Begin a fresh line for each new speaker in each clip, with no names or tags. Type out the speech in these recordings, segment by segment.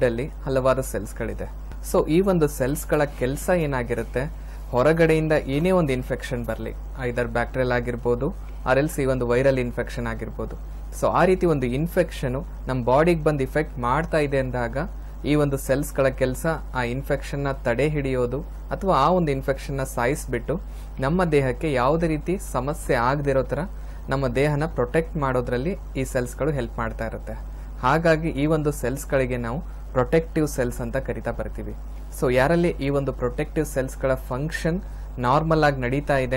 Blood ಅಲ್ಲಿ ಹಲವಾರು ಸೆಲ್ಸ್ಗಳಿದೆ so ಈ ಒಂದು ಸೆಲ್ಸ್ಗಳ ಕೆಲಸ ಏನಾಗಿರುತ್ತೆ ಹೊರಗಡೆಯಿಂದ ಏನೇ ಒಂದು ಇನ್ಫೆಕ್ಷನ್ ಬರಲಿ ಐದರ್ ಬ್ಯಾಕ್ಟೀರಿಯಲ್ ಆಗಿರ್ಬೋದು ಆರ್ ಎಲ್ಸ್ ಈ ಒಂದು ವೈರಲ್ ಇನ್ಫೆಕ್ಷನ್ ಆಗಿರ್ಬೋದು ಸೊ ಆ ರೀತಿ ಒಂದು ಇನ್ಫೆಕ್ಷನ್ ನಮ್ಮ ಬಾಡಿಗೆ ಬಂದು ಇಫೆಕ್ಟ್ ಮಾಡ್ತಾ ಇದೆ ಅಂದಾಗ ಈ ಒಂದು ಸೆಲ್ಸ್ಗಳ ಕೆಲಸ ಆ ಇನ್ಫೆಕ್ಷನ್ನ ತಡೆ ಹಿಡಿಯೋದು ಅಥವಾ ಆ ಒಂದು ಇನ್ಫೆಕ್ಷನ್ನ ಸಾಯಿಸ್ಬಿಟ್ಟು ನಮ್ಮ ದೇಹಕ್ಕೆ ಯಾವುದೇ ರೀತಿ ಸಮಸ್ಯೆ ಆಗದಿರೋ ಥರ ನಮ್ಮ ದೇಹನ ಪ್ರೊಟೆಕ್ಟ್ ಮಾಡೋದ್ರಲ್ಲಿ ಈ ಸೆಲ್ಸ್ಗಳು ಹೆಲ್ಪ್ ಮಾಡ್ತಾ ಇರುತ್ತೆ ಹಾಗಾಗಿ ಈ ಒಂದು ಸೆಲ್ಸ್ಗಳಿಗೆ ನಾವು ಪ್ರೊಟೆಕ್ಟಿವ್ ಸೆಲ್ಸ್ ಅಂತ ಕರಿತಾ ಬರ್ತೀವಿ ಸೊ ಯಾರಲ್ಲಿ ಈ ಒಂದು ಪ್ರೊಟೆಕ್ಟಿವ್ ಸೆಲ್ಸ್ಗಳ ಫಂಕ್ಷನ್ ನಾರ್ಮಲ್ ಆಗಿ ನಡೀತಾ ಇದೆ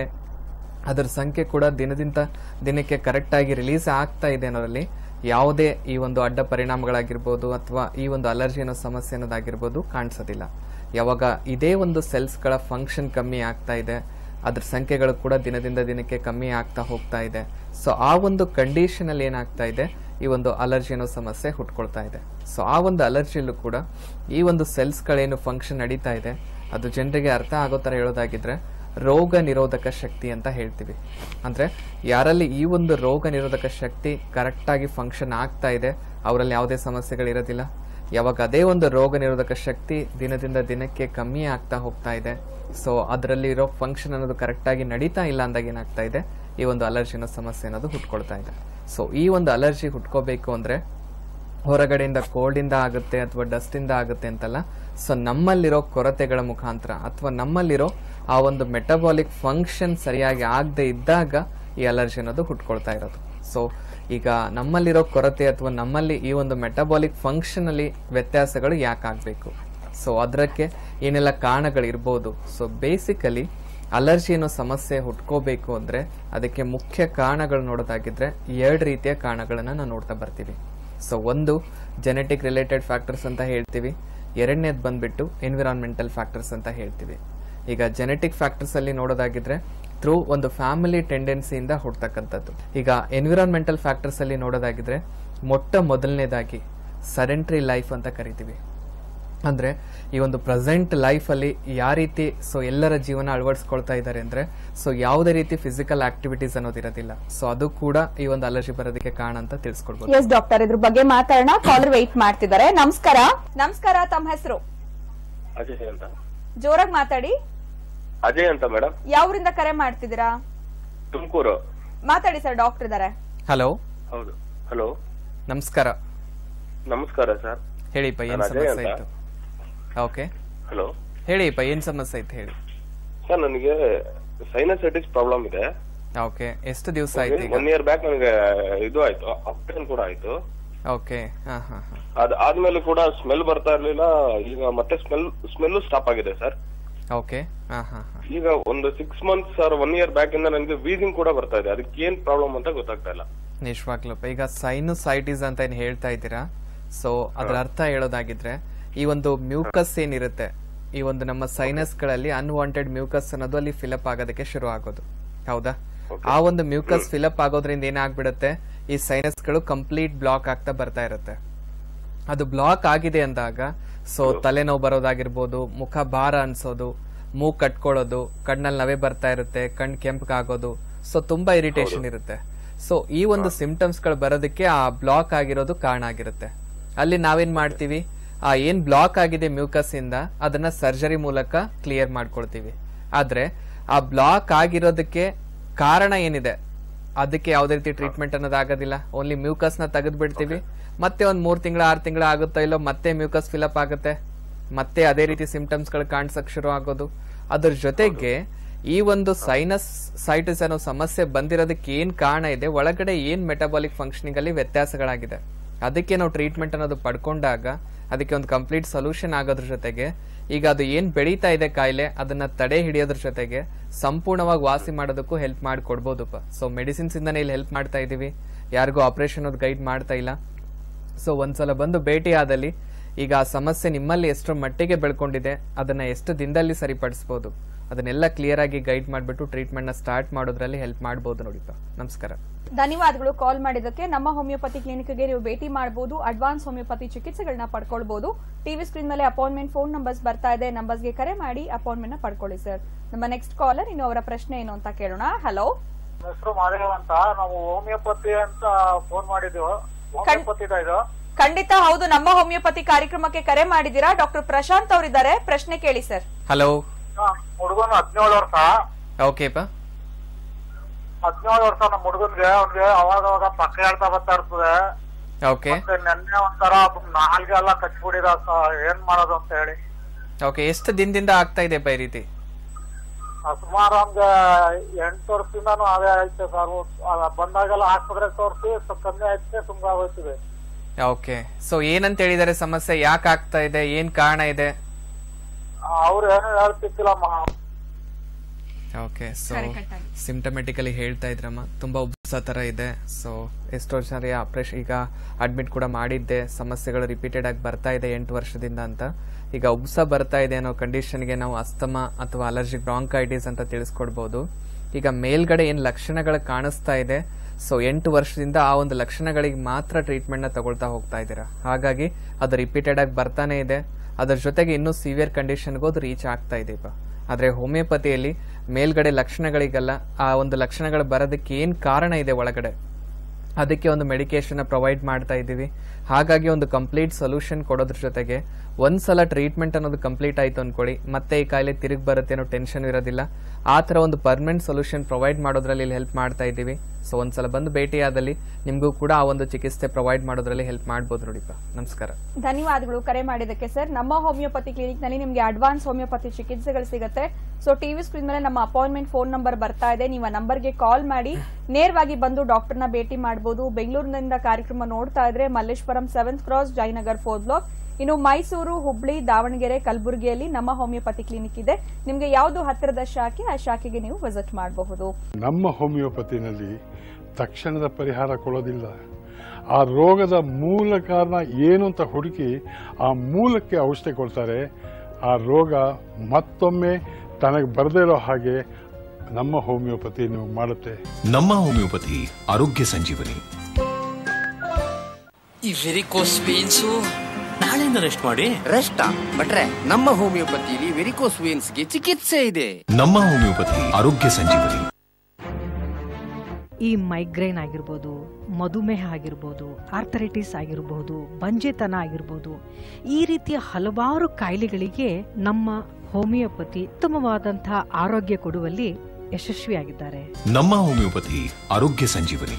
ಅದರ ಸಂಖ್ಯೆ ಕೂಡ ದಿನದಿಂದ ದಿನಕ್ಕೆ ಕರೆಕ್ಟಾಗಿ ರಿಲೀಸ್ ಆಗ್ತಾ ಇದೆ ಅನ್ನೋದ್ರಲ್ಲಿ ಯಾವುದೇ ಈ ಒಂದು ಅಡ್ಡ ಪರಿಣಾಮಗಳಾಗಿರ್ಬೋದು ಅಥವಾ ಈ ಒಂದು ಅಲರ್ಜಿ ಅನ್ನೋ ಸಮಸ್ಯೆ ಅನ್ನೋದಾಗಿರ್ಬೋದು ಕಾಣಿಸೋದಿಲ್ಲ ಯಾವಾಗ ಇದೇ ಒಂದು ಸೆಲ್ಸ್ಗಳ ಫಂಕ್ಷನ್ ಕಮ್ಮಿ ಆಗ್ತಾ ಇದೆ ಅದ್ರ ಸಂಖ್ಯೆಗಳು ಕೂಡ ದಿನದಿಂದ ದಿನಕ್ಕೆ ಕಮ್ಮಿ ಆಗ್ತಾ ಹೋಗ್ತಾ ಇದೆ ಸೊ ಆ ಒಂದು ಕಂಡೀಷನ್ ಅಲ್ಲಿ ಏನಾಗ್ತಾ ಇದೆ ಈ ಒಂದು ಅಲರ್ಜಿ ಅನ್ನೋ ಸಮಸ್ಯೆ ಹುಟ್ಕೊಳ್ತಾ ಇದೆ ಸೊ ಆ ಒಂದು ಅಲರ್ಜಿಯಲ್ಲೂ ಕೂಡ ಈ ಒಂದು ಸೆಲ್ಸ್ಗಳೇನು ಫಂಕ್ಷನ್ ನಡೀತಾ ಇದೆ ಅದು ಜನರಿಗೆ ಅರ್ಥ ಆಗೋ ಥರ ಹೇಳೋದಾಗಿದ್ರೆ ರೋಗ ನಿರೋಧಕ ಶಕ್ತಿ ಅಂತ ಹೇಳ್ತೀವಿ ಅಂದ್ರೆ ಯಾರಲ್ಲಿ ಈ ಒಂದು ರೋಗ ನಿರೋಧಕ ಶಕ್ತಿ ಕರೆಕ್ಟಾಗಿ ಫಂಕ್ಷನ್ ಆಗ್ತಾ ಇದೆ ಅವರಲ್ಲಿ ಯಾವುದೇ ಸಮಸ್ಯೆಗಳಿರೋದಿಲ್ಲ ಯಾವಾಗ ಅದೇ ಒಂದು ರೋಗ ನಿರೋಧಕ ಶಕ್ತಿ ದಿನದಿಂದ ದಿನಕ್ಕೆ ಕಮ್ಮಿ ಆಗ್ತಾ ಹೋಗ್ತಾ ಇದೆ ಸೊ ಅದರಲ್ಲಿ ಇರೋ ಫಂಕ್ಷನ್ ಅನ್ನೋದು ಕರೆಕ್ಟಾಗಿ ನಡೀತಾ ಇಲ್ಲ ಅಂದಾಗ ಏನಾಗ್ತಾ ಇದೆ ಈ ಒಂದು ಅಲರ್ಜಿ ಅನ್ನೋ ಸಮಸ್ಯೆ ಅನ್ನೋದು ಹುಟ್ಕೊಳ್ತಾ ಇದೆ ಸೊ ಈ ಒಂದು ಅಲರ್ಜಿ ಹುಟ್ಕೋಬೇಕು ಅಂದ್ರೆ ಹೊರಗಡೆಯಿಂದ ಕೋಲ್ಡ್ ಇಂದ ಆಗುತ್ತೆ ಅಥವಾ ಡಸ್ಟ್ ಇಂದ ಆಗುತ್ತೆ ಅಂತಲ್ಲ ಸೊ ನಮ್ಮಲ್ಲಿರೋ ಕೊರತೆಗಳ ಮುಖಾಂತರ ಅಥವಾ ನಮ್ಮಲ್ಲಿರೋ ಆ ಒಂದು ಮೆಟಬಾಲಿಕ್ ಫಂಕ್ಷನ್ ಸರಿಯಾಗಿ ಆಗದೆ ಇದ್ದಾಗ ಈ ಅಲರ್ಜಿ ಅನ್ನೋದು ಹುಟ್ಕೊಳ್ತಾ ಇರೋದು ಸೊ ಈಗ ನಮ್ಮಲ್ಲಿರೋ ಕೊರತೆ ಅಥವಾ ನಮ್ಮಲ್ಲಿ ಈ ಒಂದು ಮೆಟಬಾಲಿಕ್ ಫಂಕ್ಷನ್ ಅಲ್ಲಿ ವ್ಯತ್ಯಾಸಗಳು ಯಾಕೆ ಆಗಬೇಕು ಸೊ ಅದಕ್ಕೆ ಏನೆಲ್ಲ ಕಾರಣಗಳಿರ್ಬೋದು ಸೊ ಬೇಸಿಕಲಿ ಅಲರ್ಜಿ ಅನ್ನೋ ಸಮಸ್ಯೆ ಹುಟ್ಕೋಬೇಕು ಅಂದ್ರೆ ಅದಕ್ಕೆ ಮುಖ್ಯ ಕಾರಣಗಳು ನೋಡೋದಾಗಿದ್ರೆ ಎರಡು ರೀತಿಯ ಕಾರಣಗಳನ್ನ ನಾವು ನೋಡ್ತಾ ಬರ್ತೀವಿ ಸೊ ಒಂದು ಜೆನೆಟಿಕ್ ರಿಲೇಟೆಡ್ ಫ್ಯಾಕ್ಟರ್ಸ್ ಅಂತ ಹೇಳ್ತೀವಿ ಎರಡನೇದು ಬಂದ್ಬಿಟ್ಟು ಎನ್ವಿರಾನ್ಮೆಂಟಲ್ ಫ್ಯಾಕ್ಟರ್ಸ್ ಅಂತ ಹೇಳ್ತೀವಿ ಈಗ ಜೆನೆಟಿಕ್ ಫ್ಯಾಕ್ಟರ್ಸ್ ಅಲ್ಲಿ ನೋಡೋದಾಗಿದ್ರೆ ಥ್ರೂ ಒಂದು ಫ್ಯಾಮಿಲಿ ಟೆಂಡೆನ್ಸಿಯಿಂದ ಹುಡ್ತಕ್ಕಂಥದ್ದು ಈಗ ಎನ್ವಿರಾನ್ಮೆಂಟಲ್ ಫ್ಯಾಕ್ಟರ್ಸ್ ಅಲ್ಲಿ ನೋಡೋದಾಗಿದ್ರೆ ಮೊಟ್ಟ ಮೊದಲನೇದಾಗಿ ಸೆಡೆಂಟ್ರಿ ಲೈಫ್ ಅಂತ ಕರಿತೀವಿ ಅಂದ್ರೆ ಈ ಒಂದು ಪ್ರೆಸೆಂಟ್ ಲೈಫ್ ಅಲ್ಲಿ ಯಾವ ರೀತಿ ಸೊ ಎಲ್ಲರ ಜೀವನ ಅಳವಡಿಸ್ಕೊಳ್ತಾ ಇದ್ದಾರೆ ಅಂದ್ರೆ ಸೊ ಯಾವುದೇ ರೀತಿ ಫಿಸಿಕಲ್ ಆಕ್ಟಿವಿಟೀಸ್ ಅನ್ನೋದಿರೋದಿಲ್ಲ ಸೊ ಅದು ಕೂಡ ಈ ಒಂದು ಅಲರ್ಜಿ ಬರೋದಕ್ಕೆ ಕಾರಣ ಅಂತ ತಿಳಿಸ್ಕೊಡ್ಬೋದು
ಎಸ್ ಡಾಕ್ಟರ್ ಇದ್ರ ಬಗ್ಗೆ ಮಾತಾಡೋಣ ಕಾಲರ್ ವೆಯ್ಟ್ ಮಾಡ್ತಿದ್ದಾರೆ ನಮಸ್ಕಾರ ನಮಸ್ಕಾರ ತಮ್ಮ ಹೆಸರು
ಅಜಯ್ ಅಂತ
ಜೋರಾಗಿ ಮಾತಾಡಿ
ಅಜಯ್ ಅಂತ ಮೇಡಮ್
ಯಾವ್ರಿಂದ ಕರೆ ಮಾಡ್ತಿದ್ದೀರಾ
ತುಮಕೂರು
ಮಾತಾಡಿ ಸರ್ ಡಾಕ್ಟರ್ ಇದಾರೆ
ಹಲೋ
ಹೌದು ಹಲೋ
ನಮಸ್ಕಾರ
ನಮಸ್ಕಾರ ಸರ್
ಹೇಳಿಪ್ಪ ಏನ್
ನಾನು ಅಜಯ್
ಸಮಸ್ಯೆ
ಅಂತ.
ಇತ್ತು ಓಕೆ
ಹಲೋ
ಹೇಳಿಪ್ಪ ಏನ್ ಸಮಸ್ಯೆ ಇತ್ತು ಹೇಳಿ
ಸರ್ ನನಗೆ ಸೈನಸೈಟಿಸ್ ಪ್ರಾಬ್ಲಮ್ ಇದೆ
ಓಕೆ ಎಷ್ಟು ದಿವಸ ಆಯ್ತು ಈಗ
ಒನ್ ಇಯರ್ ಬ್ಯಾಕ್ ನನಗೆ ಇದು ಆಯ್ತು ಆಪರೇಷನ್ ಕೂಡ ಆಯ್ತು
ಓಕೆ ಹಾ ಹಾ ಹಾ
ಅದ್ ಆದ್ಮೇಲೆ ಕೂಡ ಸ್ಮೆಲ್ ಬರ್ತಾ ಇರ್ಲಿಲ್ಲ ಈಗ ಮತ್ತೆ ಸ್ಮೆಲ್ ಸ್ಮೆಲ್ ಸ್ಟಾಪ್ ಆಗಿದೆ ಸರ್
ಓಕೆ ಹಾ ಹಾ ಹಾ
ಈಗ ಒಂದು six months sir one year back ಇಂದ ನನಗೆ ವೀಸಿಂಗ್ ಕೂಡ ಬರ್ತಾ ಇದೆ ಅದಕ್ಕೆ ಏನ್ ಪ್ರಾಬ್ಲಮ್ ಅಂತ ಗೊತ್ತಾಗ್ತಾ ಇಲ್ಲ
ನಿಜವಾಗ್ಲಪ್ಪ ಈಗ ಸೈನುಸೈಟಿಸ್ ಅಂತ ಏನ್ ಹೇಳ್ತಾ ಇದ್ದೀರಾ ಸೊ ಅದ್ರ ಅರ್ಥ ಹೇಳೋದಾಗಿದ್ರೆ ಈ ಒಂದು ಮ್ಯೂಕಸ್ ಏನಿರುತ್ತೆ ಈ ಒಂದು ನಮ್ಮ ಸೈನಸ್ ಗಳಲ್ಲಿ ಅನ್ವಾಂಟೆಡ್ ಮ್ಯೂಕಸ್ ಅನ್ನೋದು ಅಲ್ಲಿ ಫಿಲಪ್ ಆಗೋದಕ್ಕೆ ಶುರು ಆಗೋದು ಹೌದಾ ಆ ಒಂದು ಮ್ಯೂಕಸ್ ಫಿಲಪ್ ಆಗೋದ್ರಿಂದ ಏನಾಗ್ಬಿಡುತ್ತೆ ಈ ಸೈನಸ್ ಗಳು ಕಂಪ್ಲೀಟ್ ಬ್ಲಾಕ್ ಆಗ್ತಾ ಬರ್ತಾ ಇರುತ್ತೆ ಅದು ಬ್ಲಾಕ್ ಆಗಿದೆ ಅಂದಾಗ ಸೊ ತಲೆನೋವು ಬರೋದಾಗಿರ್ಬೋದು ಮುಖ ಭಾರ ಅನ್ಸೋದು ಮೂಗ್ ಕಟ್ಕೊಳ್ಳೋದು ಕಣ್ಣಲ್ಲಿ ನವೆ ಬರ್ತಾ ಇರುತ್ತೆ ಕಣ್ ಕೆಂಪಗಾಗೋದು ಸೊ ತುಂಬಾ ಇರಿಟೇಷನ್ ಇರುತ್ತೆ ಸೊ ಈ ಒಂದು ಸಿಂಪ್ಟಮ್ಸ್ ಗಳು ಬರೋದಕ್ಕೆ ಆ ಬ್ಲಾಕ್ ಆಗಿರೋದು ಕಾರಣ ಆಗಿರುತ್ತೆ ಅಲ್ಲಿ ನಾವೇನ್ ಮಾಡ್ತೀವಿ ಆ ಏನ್ ಬ್ಲಾಕ್ ಆಗಿದೆ ಮ್ಯೂಕಸ್ ಇಂದ ಅದನ್ನ ಸರ್ಜರಿ ಮೂಲಕ ಕ್ಲಿಯರ್ ಮಾಡ್ಕೊಳ್ತೀವಿ ಆದ್ರೆ ಆ ಬ್ಲಾಕ್ ಆಗಿರೋದಕ್ಕೆ ಕಾರಣ ಏನಿದೆ ಅದಕ್ಕೆ ಯಾವುದೇ ರೀತಿ ಟ್ರೀಟ್ಮೆಂಟ್ ಅನ್ನೋದು ಆಗೋದಿಲ್ಲ ಓನ್ಲಿ ಮ್ಯೂಕಸ್ ನ ತೆಗೆದು ಬಿಡ್ತೀವಿ ಮತ್ತೆ ಒಂದ್ ಮೂರ್ ತಿಂಗಳ ಆರ್ ತಿಂಗಳ ಆಗುತ್ತೋ ಇಲ್ಲೋ ಮತ್ತೆ ಮ್ಯೂಕಸ್ ಫಿಲಪ್ ಆಗುತ್ತೆ ಮತ್ತೆ ಅದೇ ರೀತಿ ಸಿಂಪ್ಟಮ್ಸ್ ಗಳು ಕಾಣಿಸಕ್ ಶುರು ಆಗೋದು ಅದ್ರ ಜೊತೆಗೆ ಈ ಒಂದು ಸೈನಸ್ ಸೈಟಿಸ್ ಅನ್ನೋ ಸಮಸ್ಯೆ ಬಂದಿರೋದಕ್ಕೆ ಏನ್ ಕಾರಣ ಇದೆ ಒಳಗಡೆ ಏನ್ ಮೆಟಬಾಲಿಕ್ ಫಂಕ್ಷನಿಂಗ್ ಅಲ್ಲಿ ವ್ಯತ್ಯಾಸಗಳಾಗಿದೆ ಅದಕ್ಕೆ ನಾವು ಟ್ರೀಟ್ಮೆಂಟ್ ಅನ್ನೋದು ಪಡ್ಕೊಂಡಾಗ ಅದಕ್ಕೆ ಒಂದು ಕಂಪ್ಲೀಟ್ ಸೊಲ್ಯೂಷನ್ ಆಗೋದ್ರ ಜೊತೆಗೆ ಈಗ ಅದು ಏನ್ ಬೆಳೀತಾ ಇದೆ ಕಾಯಿಲೆ ಅದನ್ನ ತಡೆ ಹಿಡಿಯೋದ್ರ ಜೊತೆಗೆ ಸಂಪೂರ್ಣವಾಗಿ ವಾಸಿ ಮಾಡೋದಕ್ಕೂ ಹೆಲ್ಪ್ ಮಾಡಿ ಕೊಡ್ಬೋದಪ್ಪ ಸೊ ಮೆಡಿಸಿನ್ಸ್ ಇಂದಾನೆ ಇಲ್ಲಿ ಹೆಲ್ಪ್ ಮಾಡ್ತಾ ಇದೀವಿ ಯಾರಿಗೂ ಆಪರೇಷನ್ ಗೈಡ್ ಮಾಡ್ತಾ ಇಲ್ಲ ಸೊ ಒಂದ್ಸಲ ಬಂದು ಭೇಟಿ ಆದಲ್ಲಿ ಈಗ ಆ ಸಮಸ್ಯೆ ನಿಮ್ಮಲ್ಲಿ ಎಷ್ಟರ ಮಟ್ಟಿಗೆ ಬೆಳ್ಕೊಂಡಿದೆ ಅದನ್ನ ಎಷ್ಟು ದಿನದಲ್ಲಿ ಸರಿಪಡಿಸಬಹುದು ಅದನ್ನೆಲ್ಲ ಕ್ಲಿಯರ್ ಆಗಿ ಗೈಡ್ ಮಾಡಿಬಿಟ್ಟು ಟ್ರೀಟ್ಮೆಂಟ್ ನ ಸ್ಟಾರ್ಟ್ ಮಾಡೋದ್ರಲ್ಲಿ ಹೆಲ್ಪ್ ಮಾಡಬಹುದು ನೋಡಿಪ್ಪ ನಮಸ್ಕಾರ
ಧನ್ಯವಾದಗಳು ಕಾಲ್ ಮಾಡಿದ್ದಕ್ಕೆ ನಮ್ಮ ಹೋಮಿಯೋಪತಿ ಕ್ಲಿನಿಕ್ಗೆ ನೀವು ಭೇಟಿ ಮಾಡಬಹುದು ಅಡ್ವಾನ್ಸ್ ಹೋಮಿಯೋಪತಿ ಚಿಕಿತ್ಸೆಗಳನ್ನ ಪಡ್ಕೊಳ್ಬಹುದು ಟಿವಿ ಸ್ಕ್ರೀನ್ ಮೇಲೆ ಅಪಾಯಿಂಟ್ಮೆಂಟ್ ಫೋನ್ ನಂಬರ್ಸ್ ಬರ್ತಾ ಇದೆ ನಂಬರ್ಸ್ಗೆ ಕರೆ ಮಾಡಿ ಅಪಾಯಿಂಟ್ಮೆಂಟ್ ನ ಪಡ್ಕೊಳ್ಳಿ ಸರ್ ನಮ್ಮ ನೆಕ್ಸ್ಟ್ ಕಾಲರ್ ಇನ್ನು ಅವರ ಪ್ರಶ್ನೆ ಏನು ಅಂತ ಕೇಳೋಣ ಹಲೋ
ಹೆಸರು ಮಾದೇವ್ ಅಂತ ನಾವು ಹೋಮಿಯೋಪತಿ ಅಂತ ಫೋನ್ ಮಾಡಿದ್ವು ಹೋಮಿಯೋಪತಿ ಇದು
ಖಂಡಿತ ಹೌದು ನಮ್ಮ ಹೋಮಿಯೋಪತಿ ಕಾರ್ಯಕ್ರಮಕ್ಕೆ ಕರೆ ಮಾಡಿದೀರಾ ಡಾಕ್ಟರ್ ಪ್ರಶಾಂತ್ ಅವರಿದ್ದಾರೆ ಪ್ರಶ್ನೆ ಕೇಳಿ ಸರ್
ಹಲೋ
ಹುಡುಗನ ಹದಿನೇಳು ವರ್ಷ
ಓಕೆಪ್ಪ
ಹದಿನೇಳು ವರ್ಷ ನಮ್ಮ ಹುಡುಗನ್ಗೆ ಅವ್ನಿಗೆ ಅವಾಗ ಅವಾಗ ಪಕ್ಕ ಹೇಳ್ತಾ ಬರ್ತಾ ಇರ್ತದೆ
ಓಕೆ
ಮತ್ತೆ ನೆನ್ನೆ ಒಂಥರ ನಾಲ್ಗೆ ಎಲ್ಲ ಕಚ್ಬಿಡಿದ ಏನ್ ಮಾಡೋದು ಅಂತ ಹೇಳಿ
ಓಕೆ ಎಷ್ಟು ದಿನದಿಂದ ಆಗ್ತಾ ಇದೆಯಪ್ಪ ಈ ರೀತಿ
ಆ, ಸುಮಾರು ಒಂದ್ ಎಂಟು ವರ್ಷದಿಂದಾನು ಅದೇ ಐತೆ ಸರ್ ಬಂದಾಗೆಲ್ಲ ಆಸ್ಪತ್ರೆಗೆ ತೋರಿಸಿ ಸ್ವಲ್ಪ ಕಮ್ಮಿ ಐತೆ ಸುಮ್ಗೆ ಆಗೋಯ್ತಿದೆ
ಓಕೆ ಸೊ ಏನಂತ ಹೇಳಿದಾರೆ ಸಮಸ್ಯೆ ಯಾಕೆ ಆಗ್ತಾ ಇದೆ ಏನ್ ಕಾರಣ ಇದೆ
ಅವ್ರು ಏನು ಹೇಳ್ತಿದ್ದಿಲ್ಲ
ಓಕೆ ಸೊ ಸಿಂಟಮೆಟಿಕಲಿ ಹೇಳ್ತಾ ಇದ್ರಮ್ಮ ತುಂಬಾ ಉಬ್ಸ ತರ ಇದೆ ಸೊ ಎಷ್ಟೋ ಜನ ಆಪರೇಷನ್ ಈಗ ಅಡ್ಮಿಟ್ ಕೂಡ ಮಾಡಿದ್ದೆ ಸಮಸ್ಯೆಗಳು ರಿಪೀಟೆಡ್ ಆಗಿ ಬರ್ತಾ ಇದೆ ಎಂಟು ವರ್ಷದಿಂದ ಅಂತ ಈಗ ಉಬ್ಸ ಬರ್ತಾ ಇದೆ ಅನ್ನೋ ಕಂಡೀಷನ್ಗೆ ನಾವು ಅಸ್ತಮಾ ಅಥವಾ ಅಲರ್ಜಿಕ್ ಬ್ರಾಂಕೈಟಿಸ್ ಅಂತ ತಿಳಿಸ್ಕೊಡ್ಬೋದು ಈಗ ಮೇಲ್ಗಡೆ ಏನ್ ಲಕ್ಷಣಗಳು ಕಾಣಿಸ್ತಾ ಇದೆ ಸೊ ಎಂಟು ವರ್ಷದಿಂದ ಆ ಒಂದು ಲಕ್ಷಣಗಳಿಗೆ ಮಾತ್ರ ಟ್ರೀಟ್ಮೆಂಟ್ ನ ತಗೊಳ್ತಾ ಹೋಗ್ತಾ ಇದ್ದೀರಾ ಹಾಗಾಗಿ ಅದು ರಿಪೀಟೆಡ್ ಆಗಿ ಬರ್ತಾನೆ ಇದೆ ಅದ್ರ ಜೊತೆಗೆ ಇನ್ನೂ ಸಿವಿಯರ್ ಕಂಡೀಷನ್ಗೂ ಅದು ರೀಚ್ ಆಗ್ತಾ ಇದೆ ಇಪ್ಪ ಆದ್ರೆ ಹೋಮಿಯೋಪತಿಯಲ್ಲಿ ಮೇಲ್ಗಡೆ ಲಕ್ಷಣಗಳಿಗೆಲ್ಲ ಆ ಒಂದು ಲಕ್ಷಣಗಳು ಬರೋದಕ್ಕೆ ಏನ್ ಕಾರಣ ಇದೆ ಒಳಗಡೆ ಅದಕ್ಕೆ ಒಂದು ಮೆಡಿಕೇಶನ್ ಪ್ರೊವೈಡ್ ಮಾಡ್ತಾ ಇದ್ದೀವಿ ಹಾಗಾಗಿ ಒಂದು ಕಂಪ್ಲೀಟ್ ಸೊಲ್ಯೂಷನ್ ಕೊಡೋದ್ರ ಜೊತೆಗೆ ಒಂದ್ಸಲ ಟ್ರೀಟ್ಮೆಂಟ್ ಅನ್ನೋದು ಕಂಪ್ಲೀಟ್ ಆಯ್ತು ಅನ್ಕೊಳ್ಳಿ ಮತ್ತೆ ಈ ಕಾಯಿಲೆ ತಿರುಗಿ ಬರುತ್ತೆ ಅನ್ನೋ ಟೆನ್ಷನ್ ಇರೋದಿಲ್ಲ ಆ ಥರ ಒಂದು ಪರ್ಮನೆಂಟ್ ಸೊಲ್ಯೂಷನ್ ಪ್ರೊವೈಡ್ ಮಾಡೋದ್ರಲ್ಲಿ ಇಲ್ಲಿ ಹೆಲ್ಪ್ ಮಾಡ್ತಾ ಇದ್ದೀವಿ ಸೊ ಒಂದ್ಸಲ ಬಂದು ಭೇಟಿಯಾದಲ್ಲಿ ನಿಮಗೂ ಕೂಡ ಆ ಒಂದು ಚಿಕಿತ್ಸೆ ಪ್ರೊವೈಡ್ ಮಾಡೋದ್ರಲ್ಲಿ ಹೆಲ್ಪ್ ಮಾಡ್ಬೋದು ನೋಡಿಪ್ಪ ನಮಸ್ಕಾರ
ಧನ್ಯವಾದಗಳು ಕರೆ ಮಾಡಿದಕ್ಕೆ ಸರ್ ನಮ್ಮ ಹೋಮಿಯೋಪತಿ ಕ್ಲಿನಿಕ್ ನಲ್ಲಿ ನಿಮಗೆ ಅಡ್ವಾನ್ಸ್ ಹೋಮಿಯೋಪತಿ ಚಿಕಿತ್ಸೆಗಳು ಸಿಗುತ್ತೆ ಸೊ ಟಿವಿ ಸ್ಕ್ರೀನ್ ಮೇಲೆ ನಮ್ಮ ಅಪಾಯಿಂಟ್ಮೆಂಟ್ ಫೋನ್ ನಂಬರ್ ಬರ್ತಾ ಇದೆ ನೀವು ಆ ನಂಬರ್ಗೆ ಕಾಲ್ ಮಾಡಿ ನೇರವಾಗಿ ಬಂದು ಡಾಕ್ಟರ್ನ ಭೇಟಿ ಮಾಡಬಹುದು ಬೆಂಗಳೂರಿನಿಂದ ಕಾರ್ಯಕ್ರಮ ನೋಡ್ತಾ ಇದ್ರೆ Malleshwaram seventh cross Jayanagar four block ಇನ್ನು ಮೈಸೂರು ಹುಬ್ಳಿ ದಾವಣಗೆರೆ ಕಲಬುರಗಿಯಲ್ಲಿ ನಮ್ಮ ಹೋಮಿಯೋಪತಿ ಕ್ಲಿನಿಕ್ ಇದೆ ನಿಮಗೆ ಯಾವುದು ಹತ್ತಿರದ ಶಾಖೆ ಆ ಶಾಖೆಗೆ ನೀವು ವಿಸಿಟ್ ಮಾಡಬಹುದು
ನಮ್ಮ ಹೋಮಿಯೋಪತಿನಲ್ಲಿ ತಕ್ಷಣದ ಪರಿಹಾರ ಕೊಡೋದಿಲ್ಲ ಆ ರೋಗದ ಮೂಲ ಕಾರಣ ಏನು ಅಂತ ಹುಡುಕಿ ಆ ಮೂಲಕ್ಕೆ ಔಷಧಿ ಕೊಡ್ತಾರೆ ಆ ರೋಗ ಮತ್ತೊಮ್ಮೆ ತನಗೆ ಬರದೇ ಇರೋ ಹಾಗೆ ನಮ್ಮ ಹೋಮಿಯೋಪತಿ ನೀವು ಮಾಡುತ್ತೆ
ನಮ್ಮ ಹೋಮಿಯೋಪತಿ ಆರೋಗ್ಯ ಸಂಜೀವನಿ
ಈ ವೆರಿಕೋಸ್ ವೇನ್ಸು ನಾಳೆಯಿಂದ ರೆಸ್ಟ್ ಮಾಡಿ
ರೆಸ್ಟ ಬಟ್ರೆ ನಮ್ಮ ಹೋಮಿಯೋಪತಿಲಿ ವೆರಿಕೋಸ್ ವೇನ್ಸ್ಗೆ ಚಿಕಿತ್ಸೆ ಇದೆ
ನಮ್ಮ ಹೋಮಿಯೋಪತಿ ಆರೋಗ್ಯ ಸಂಜೀವನಿ
ಈ ಮೈಗ್ರೇನ್ ಆಗಿರ್ಬೋದು ಮಧುಮೇಹ ಆಗಿರ್ಬೋದು ಆರ್ಥರೈಟಿಸ್ ಆಗಿರ್ಬೋದು ಬಂಜೆತನ ಆಗಿರ್ಬೋದು ಈ ರೀತಿಯ ಹಲವಾರು ಕಾಯಿಲೆಗಳಿಗೆ ನಮ್ಮ ಹೋಮಿಯೋಪತಿ ಉತ್ತಮವಾದಂತಹ ಆರೋಗ್ಯ ಕೊಡುವಲ್ಲಿ ಯಶಸ್ವಿಯಾಗಿದ್ದಾರೆ
ನಮ್ಮ ಹೋಮಿಯೋಪತಿ ಆರೋಗ್ಯ ಸಂಜೀವನಿ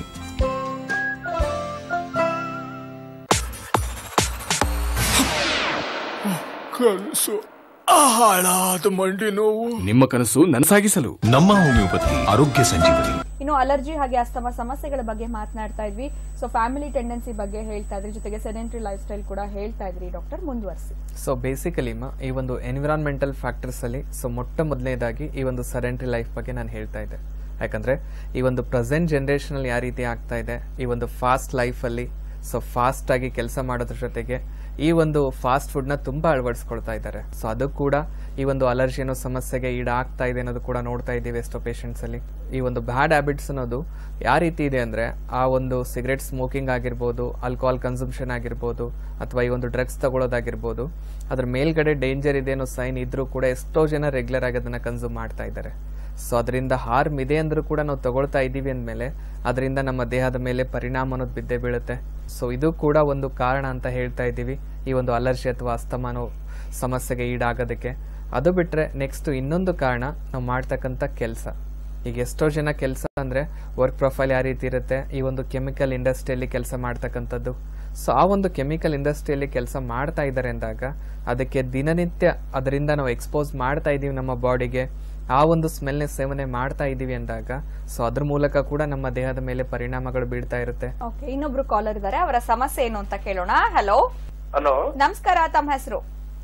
ನಿಮ್ಮ ಕನಸು ನನಸಾಗಿಸಲು
ನಮ್ಮ ಹೋಮಿಯೋಪತಿ ಆರೋಗ್ಯ ಸಂಜೀವನಿ
ಇನ್ನು ಅಲರ್ಜಿ ಹಾಗೆ ಅಸ್ತಮ ಸಮಸ್ಯೆಗಳ ಬಗ್ಗೆ ಮಾತನಾಡ್ತಾ ಇದ್ವಿ ಸೊ ಫ್ಯಾಮಿಲಿ ಟೆಂಡೆನ್ಸಿ ಬಗ್ಗೆ ಹೇಳ್ತಾ ಇದ್ರಿ ಜೊತೆಗೆ ಸೆಡೆಂಟ್ರಿ ಲೈಫ್ ಸ್ಟೈಲ್ ಕೂಡ ಹೇಳ್ತಾ ಇದ್ರಿ ಡಾಕ್ಟರ್ ಮುಂದುವರಿಸಿ
ಸೊ ಬೇಸಿಕಲಿ ಈ ಒಂದು ಎನ್ವಿರಾನ್ಮೆಂಟಲ್ ಫ್ಯಾಕ್ಟರ್ಸ್ ಅಲ್ಲಿ ಸೊ ಮೊಟ್ಟ ಮೊದಲನೇದಾಗಿ ಈ ಒಂದು ಸರೆಂಟ್ರಿ ಲೈಫ್ ಬಗ್ಗೆ ನಾನು ಹೇಳ್ತಾ ಇದ್ದೆ ಯಾಕಂದ್ರೆ ಈ ಒಂದು ಪ್ರೆಸೆಂಟ್ ಜನರೇಷನ್ ಅಲ್ಲಿ ಯಾವ ರೀತಿ ಆಗ್ತಾ ಇದೆ ಈ ಒಂದು ಫಾಸ್ಟ್ ಲೈಫ್ ಅಲ್ಲಿ ಸೊ ಫಾಸ್ಟ್ ಆಗಿ ಕೆಲಸ ಮಾಡೋದ್ರ ಜೊತೆಗೆ ಈ ಒಂದು ಫಾಸ್ಟ್ ಫುಡ್ ನ ತುಂಬಾ ಅಳವಡಿಸ್ಕೊಳ್ತಾ ಇದ್ದಾರೆ ಸೊ ಅದು ಕೂಡ ಈ ಒಂದು ಅಲರ್ಜಿ ಅನ್ನೋ ಸಮಸ್ಯೆಗೆ ಈಡಾಗ್ತಾ ಇದೆ ಅನ್ನೋದು ಕೂಡ ನೋಡ್ತಾ ಇದ್ದೀವಿ ಎಷ್ಟೋ ಪೇಷಂಟ್ಸ್ ಅಲ್ಲಿ ಈ ಒಂದು ಬ್ಯಾಡ್ ಹ್ಯಾಬಿಟ್ಸ್ ಅನ್ನೋದು ಯಾವ ರೀತಿ ಇದೆ ಅಂದ್ರೆ ಆ ಒಂದು ಸಿಗರೆಟ್ ಸ್ಮೋಕಿಂಗ್ ಆಗಿರ್ಬೋದು ಆಲ್ಕೋಹಾಲ್ ಕನ್ಸಂಪ್ಷನ್ ಆಗಿರ್ಬೋದು ಅಥವಾ ಈ ಒಂದು ಡ್ರಗ್ಸ್ ತಗೊಳ್ಳೋದಾಗಿರ್ಬೋದು ಅದ್ರ ಮೇಲ್ಗಡೆ ಡೇಂಜರ್ ಇದೆ ಅನ್ನೋ ಸೈನ್ ಇದ್ರೂ ಕೂಡ ಎಷ್ಟೋ ಜನ ರೆಗ್ಯುಲರ್ ಆಗಿ ಅದನ್ನ ಕನ್ಸ್ಯೂಮ್ ಮಾಡ್ತಾ ಇದ್ದಾರೆ ಸೊ ಅದರಿಂದ ಹಾರ್ಮ್ ಇದೆ ಅಂದ್ರೂ ಕೂಡ ನಾವು ತಗೊಳ್ತಾ ಇದ್ದೀವಿ ಅಂದಮೇಲೆ ಅದರಿಂದ ನಮ್ಮ ದೇಹದ ಮೇಲೆ ಪರಿಣಾಮ ಅನ್ನೋದು ಬಿದ್ದೇ ಬೀಳುತ್ತೆ ಸೊ ಇದು ಕೂಡ ಒಂದು ಕಾರಣ ಅಂತ ಹೇಳ್ತಾ ಇದ್ದೀವಿ ಈ ಒಂದು ಅಲರ್ಜಿ ಅಥವಾ ಅಸ್ತಮಾನೋ ಸಮಸ್ಯೆಗೆ ಈಡಾಗೋದಕ್ಕೆ ಅದು ಬಿಟ್ರೆ ನೆಕ್ಸ್ಟ್ ಇನ್ನೊಂದು ಕಾರಣ ನಾವು ಮಾಡ್ತಕ್ಕಂಥ ಕೆಲಸ ಈಗ ಎಷ್ಟೋ ಜನ ಕೆಲಸ ಅಂದ್ರೆ ವರ್ಕ್ ಪ್ರೊಫೈಲ್ ಯಾವ ರೀತಿ ಇರುತ್ತೆ ಈ ಒಂದು ಕೆಮಿಕಲ್ ಇಂಡಸ್ಟ್ರಿಯಲ್ಲಿ ಕೆಲಸ ಮಾಡ್ತಕ್ಕಂಥದ್ದು ಸೊ ಆ ಒಂದು ಕೆಮಿಕಲ್ ಇಂಡಸ್ಟ್ರಿಯಲ್ಲಿ ಕೆಲಸ ಮಾಡ್ತಾ ಇದ್ದಾರೆ ಅಂದಾಗ ಅದಕ್ಕೆ ದಿನನಿತ್ಯ ಅದರಿಂದ ನಾವು ಎಕ್ಸ್ಪೋಸ್ ಮಾಡ್ತಾ ಇದ್ದೀವಿ ನಮ್ಮ ಬಾಡಿಗೆ ಆ ಒಂದು ಸ್ಮೆಲ್ನ ಸೇವನೆ ಮಾಡ್ತಾ ಇದ್ದೀವಿ ಅಂದಾಗ ಸೊ ಅದ್ರ ಮೂಲಕ ಕೂಡ ನಮ್ಮ ದೇಹದ ಮೇಲೆ ಪರಿಣಾಮಗಳು ಬೀಳ್ತಾ ಇರುತ್ತೆ
ಓಕೆ ಇನ್ನೊಬ್ರು ಕಾಲರ್ ಇದ್ದಾರೆ ಅವರ ಸಮಸ್ಯೆ ಏನು ಅಂತ ಕೇಳೋಣ ಹಲೋ
ಹಲೋ
ನಮಸ್ಕಾರ ತಮ್ಮ ಹೆಸರು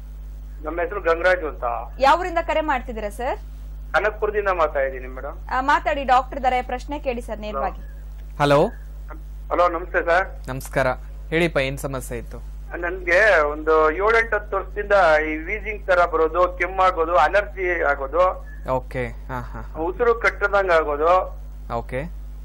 ನಮ್ಮ ಹೆಸರು ಗಂಗರಾಜು ಅಂತ
ಯಾವೂರಿಂದ ಕರೆ ಮಾಡ್ತಿದ್ದೀರಾ ಸರ್
ಕನಕಪುರದಿಂದ ಮಾತಾಡ್ತಾ ಇದ್ದೀನಿ ಮೇಡಮ್
ಮಾತಾಡಿ ಡಾಕ್ಟರ್ ಇದ್ದಾರೆ ಪ್ರಶ್ನೆ ಕೇಳಿ ಸರ್ ನೇರವಾಗಿ
ಹಲೋ
ಹಲೋ ನಮಸ್ತೆ ಸರ್
ನಮಸ್ಕಾರ ಹೇಳಿಪ್ಪ ಏನ್ ಸಮಸ್ಯೆ ಇತ್ತು
ನನ್ಗೆ ಒಂದು ಏಳೆಂಟು ಹತ್ತು ವರ್ಷದಿಂದ ಈ ವೀಸಿಂಗ್ ತರ ಬರೋದು ಕೆಮ್ಮಾಗೋದು ಅಲರ್ಜಿ ಆಗೋದು
ಓಕೆ ಹಾ ಹಾ
ಉಸಿರು ಕಟ್ಟದಂಗ ಆಗೋದು
ಓಕೆ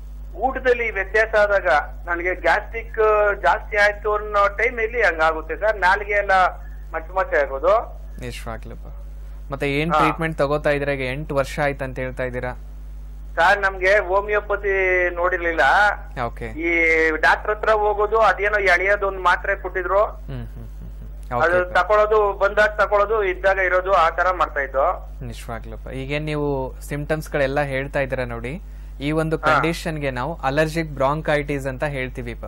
ಊಟದಲ್ಲಿ ವ್ಯತ್ಯಾಸ ಆದಾಗ ನನಗೆ ಗ್ಯಾಸ್ಟ್ರಿಕ್ ಜಾಸ್ತಿ ಆಯ್ತು ಅನ್ನೋ ಟೈಮಲ್ಲಿ ಹಂಗಾಗುತ್ತೆ ಸರ್ ನಾಲಿಗೆ ಎಲ್ಲ ಮಚ್ಚ ಮಚ್ಚೆ ಆಗೋದು
ಇಷ್ಟವಾಗ್ಲಪ್ಪ ಮತ್ತೆ ಏನ್
ಹಾ.
ಟ್ರೀಟ್ಮೆಂಟ್ ತಗೋತಾ ಇದ್ದೀರಾ ಈಗ ಎಂಟು ವರ್ಷ ಆಯ್ತು ಅಂತ ಹೇಳ್ತಾ ಇದ್ದೀರಾ
ಸರ್ ನಮ್ಗೆ ಹೋಮಿಯೋಪತಿ ನೋಡಿರ್ಲಿಲ್ಲ
ಓಕೆ
ಈ ಡಾಕ್ಟರ್ ಹತ್ರ ಹೋಗೋದು ಅದೇನೋ ಎಳೆಯೋದು ಒಂದ್ ಮಾತ್ರೆ ಕೊಟ್ಟಿದ್ರು
ಹ್ಮ್ ಹ್ಮ್ ಹ್ಮ್ ಹ್ಮ್
ಅದು
ಓಕೆ
ತಕೊಳ್ಳೋದು ಬಂದಾಗ ತಕೊಳ್ಳೋದು ಇದ್ದಾಗ ಇರೋದು ಆ ತರ ಮಾಡ್ತಾ ಇದ್ದು
ನಿಜವಾಗ್ಲಪ್ಪ ಈಗೇನ್ ನೀವು ಸಿಂಪ್ಟಮ್ಸ್ ಗಳೆಲ್ಲ ಹೇಳ್ತಾ ಇದ್ದೀರಾ ನೋಡಿ ಈ ಒಂದು ಕಂಡೀಷನ್ಗೆ ನಾವು ಅಲರ್ಜಿಕ್ ಬ್ರಾಂಕೈಟಿಸ್ ಅಂತ ಹೇಳ್ತೀವಿಪ್ಪ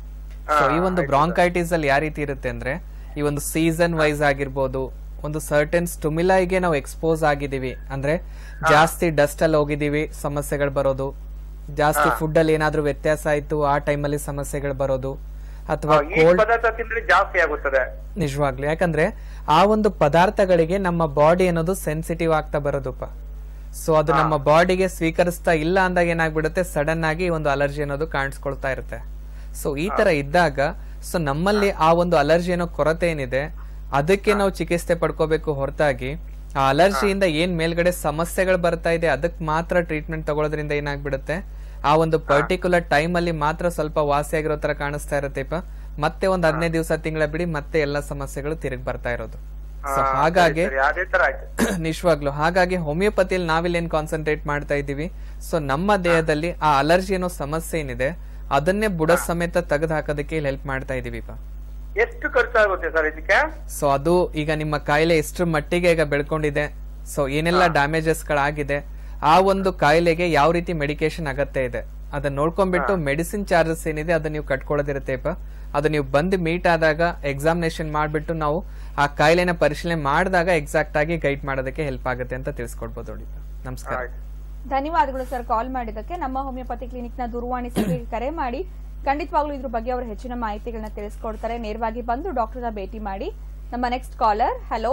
ಸೊ ಈ ಒಂದು ಬ್ರಾಂಕೈಟಿಸ್ ಅಲ್ಲಿ ಯಾವ ರೀತಿ ಇರುತ್ತೆ ಅಂದ್ರೆ ಈ ಒಂದು ಸೀಸನ್ ವೈಸ್ ಆಗಿರ್ಬೋದು ಒಂದು ಸರ್ಟನ್ ಸ್ಟುಮಿಲೈಗೆ ನಾವು ಎಕ್ಸ್ಪೋಸ್ ಆಗಿದೀವಿ ಅಂದ್ರೆ ಜಾಸ್ತಿ ಡಸ್ಟ್ ಅಲ್ಲಿ ಹೋಗಿದೀವಿ ಸಮಸ್ಯೆಗಳು ಬರೋದು ಜಾಸ್ತಿ ಫುಡ್ ಅಲ್ಲಿ ಏನಾದ್ರೂ ವ್ಯತ್ಯಾಸ ಆಯ್ತು ಆ ಟೈಮಲ್ಲಿ ಸಮಸ್ಯೆಗಳು ಬರೋದು ಅಥವಾ
ಈ
ಕೋಲ್ಡ್
ಪದಾರ್ಥ ತಿಂದ್ರೆ ಜಾಸ್ತಿ ಆಗುತ್ತದೆ
ನಿಜವಾಗ್ಲು ಯಾಕಂದ್ರೆ ಆ ಒಂದು ಪದಾರ್ಥಗಳಿಗೆ ನಮ್ಮ ಬಾಡಿ ಅನ್ನೋದು ಸೆನ್ಸಿಟಿವ್ ಆಗ್ತಾ ಬರೋದಪ್ಪ ಸೊ ಅದು ನಮ್ಮ ಬಾಡಿಗೆ ಸ್ವೀಕರಿಸ್ತಾ ಇಲ್ಲ ಅಂದಾಗ ಏನಾಗ್ಬಿಡುತ್ತೆ ಸಡನ್ ಆಗಿ ಒಂದು ಅಲರ್ಜಿ ಅನ್ನೋದು ಕಾಣಿಸ್ಕೊಳ್ತಾ ಇರುತ್ತೆ ಸೊ ಈ ತರ ಇದ್ದಾಗ ಸೊ ನಮ್ಮಲ್ಲಿ ಆ ಒಂದು ಅಲರ್ಜಿ ಅನ್ನೋ ಕೊರತೆ ಏನಿದೆ ಅದಕ್ಕೆ ನಾವು ಚಿಕಿತ್ಸೆ ಪಡ್ಕೋಬೇಕು ಹೊರತಾಗಿ ಆ ಅಲರ್ಜಿಯಿಂದ ಏನ್ ಮೇಲ್ಗಡೆ ಸಮಸ್ಯೆಗಳು ಬರ್ತಾ ಇದೆ ಅದಕ್ಕೆ ಮಾತ್ರ ಟ್ರೀಟ್ಮೆಂಟ್ ತಗೊಳ್ಳೋದ್ರಿಂದ ಏನಾಗ್ಬಿಡುತ್ತೆ ಆ ಒಂದು ಪರ್ಟಿಕ್ಯುಲರ್ ಟೈಮ್ ಅಲ್ಲಿ ಮಾತ್ರ ಸ್ವಲ್ಪ ವಾಸಿಯಾಗಿರೋ ತರ ಕಾಣಿಸ್ತಾ ಇರತ್ತೆಪ್ಪ ಮತ್ತೆ ಒಂದ್ ಹದಿನೈದು ದಿವಸ ತಿಂಗಳ ಬಿಡಿ ಮತ್ತೆ ಎಲ್ಲಾ ಸಮಸ್ಯೆಗಳು ತಿರುಗಿ ಬರ್ತಾ ಇರೋದು ಸೊ ಹಾಗಾಗಿ
ಸರಿ, ಅದೇ ತರ ಆಯ್ತು
ನಿಜವಾಗ್ಲು ಹಾಗಾಗಿ ಹೋಮಿಯೋಪತಿಯಲ್ಲಿ ನಾವಿಲ್ಲಿ ಏನ್ ಕಾನ್ಸಂಟ್ರೇಟ್ ಮಾಡ್ತಾ ಇದೀವಿ ಸೊ ನಮ್ಮ ದೇಹದಲ್ಲಿ ಆ ಅಲರ್ಜಿ ಅನ್ನೋ ಸಮಸ್ಯೆ ಏನಿದೆ ಅದನ್ನೇ ಬುಡ ಸಮೇತ ತೆಗೆದು ಹಾಕೋದಕ್ಕೆ ಇಲ್ಲಿ ಹೆಲ್ಪ್ ಮಾಡ್ತಾ ಇದೀವಿಪ್ಪ
ಎಷ್ಟು ಖರ್ಚಾಗುತ್ತೆ ಸರ್ ಇದಕ್ಕೆ
ಸೊ ಅದು ಈಗ ನಿಮ್ಮ ಕಾಯಿಲೆ ಎಷ್ಟು ಮಟ್ಟಿಗೆ ಈಗ ಬೆಳ್ಕೊಂಡಿದೆ ಸೊ ಏನೆಲ್ಲ ಡ್ಯಾಮೇಜಸ್ ಗಳಾಗಿದೆ ಆ ಒಂದು ಕಾಯಿಲೆಗೆ ಯಾವ ರೀತಿ ಮೆಡಿಕೇಶನ್ ಅಗತ್ಯ ಇದೆ ಅದನ್ನ ನೋಡ್ಕೊಂಡ್ಬಿಟ್ಟು ಮೆಡಿಸಿನ್ ಚಾರ್ಜಸ್ ಏನಿದೆ ಅದನ್ನ ನೀವು ಕಟ್ಕೊಳ್ಳೋದಿರುತ್ತೆಪ್ಪ ಅದು ನೀವು ಬಂದು ಮೀಟ್ ಆದಾಗ ಎಕ್ಸಾಮಿನೇಷನ್ ಮಾಡ್ಬಿಟ್ಟು ನಾವು ಆ ಕಾಯಿಲೆನ ಪರಿಶೀಲನೆ ಮಾಡಿದಾಗ ಎಕ್ಸಾಕ್ಟ್ ಆಗಿ ಗೈಡ್ ಮಾಡೋದಕ್ಕೆ ಹೆಲ್ಪ್ ಆಗುತ್ತೆ ಅಂತ ತಿಳಿಸ್ಕೊಡ್ಬೋದು ನೋಡಿ ನಮಸ್ಕಾರ
ಆಯ್ತು
ಧನ್ಯವಾದಗಳು ಸರ್ ಕಾಲ್ ಮಾಡಿದ್ದಕ್ಕೆ ನಮ್ಮ ಹೋಮಿಯೋಪತಿ ಕ್ಲಿನಿಕ್ ನ ದೂರವಾಣಿ ಸಂಖ್ಯೆಗೆ ಕರೆ ಮಾಡಿ ಖಂಡಿತವಾಗ್ಲೂ ಇದ್ರ ಬಗ್ಗೆ ಅವರು ಹೆಚ್ಚಿನ ಮಾಹಿತಿಗಳನ್ನ ತಿಳಿಸ್ಕೊಡ್ತಾರೆ ನೇರವಾಗಿ ಬಂದು ಡಾಕ್ಟರ್ನ ಭೇಟಿ ಮಾಡಿ ನಮ್ಮ ನೆಕ್ಸ್ಟ್ ಕಾಲರ್ ಹಲೋ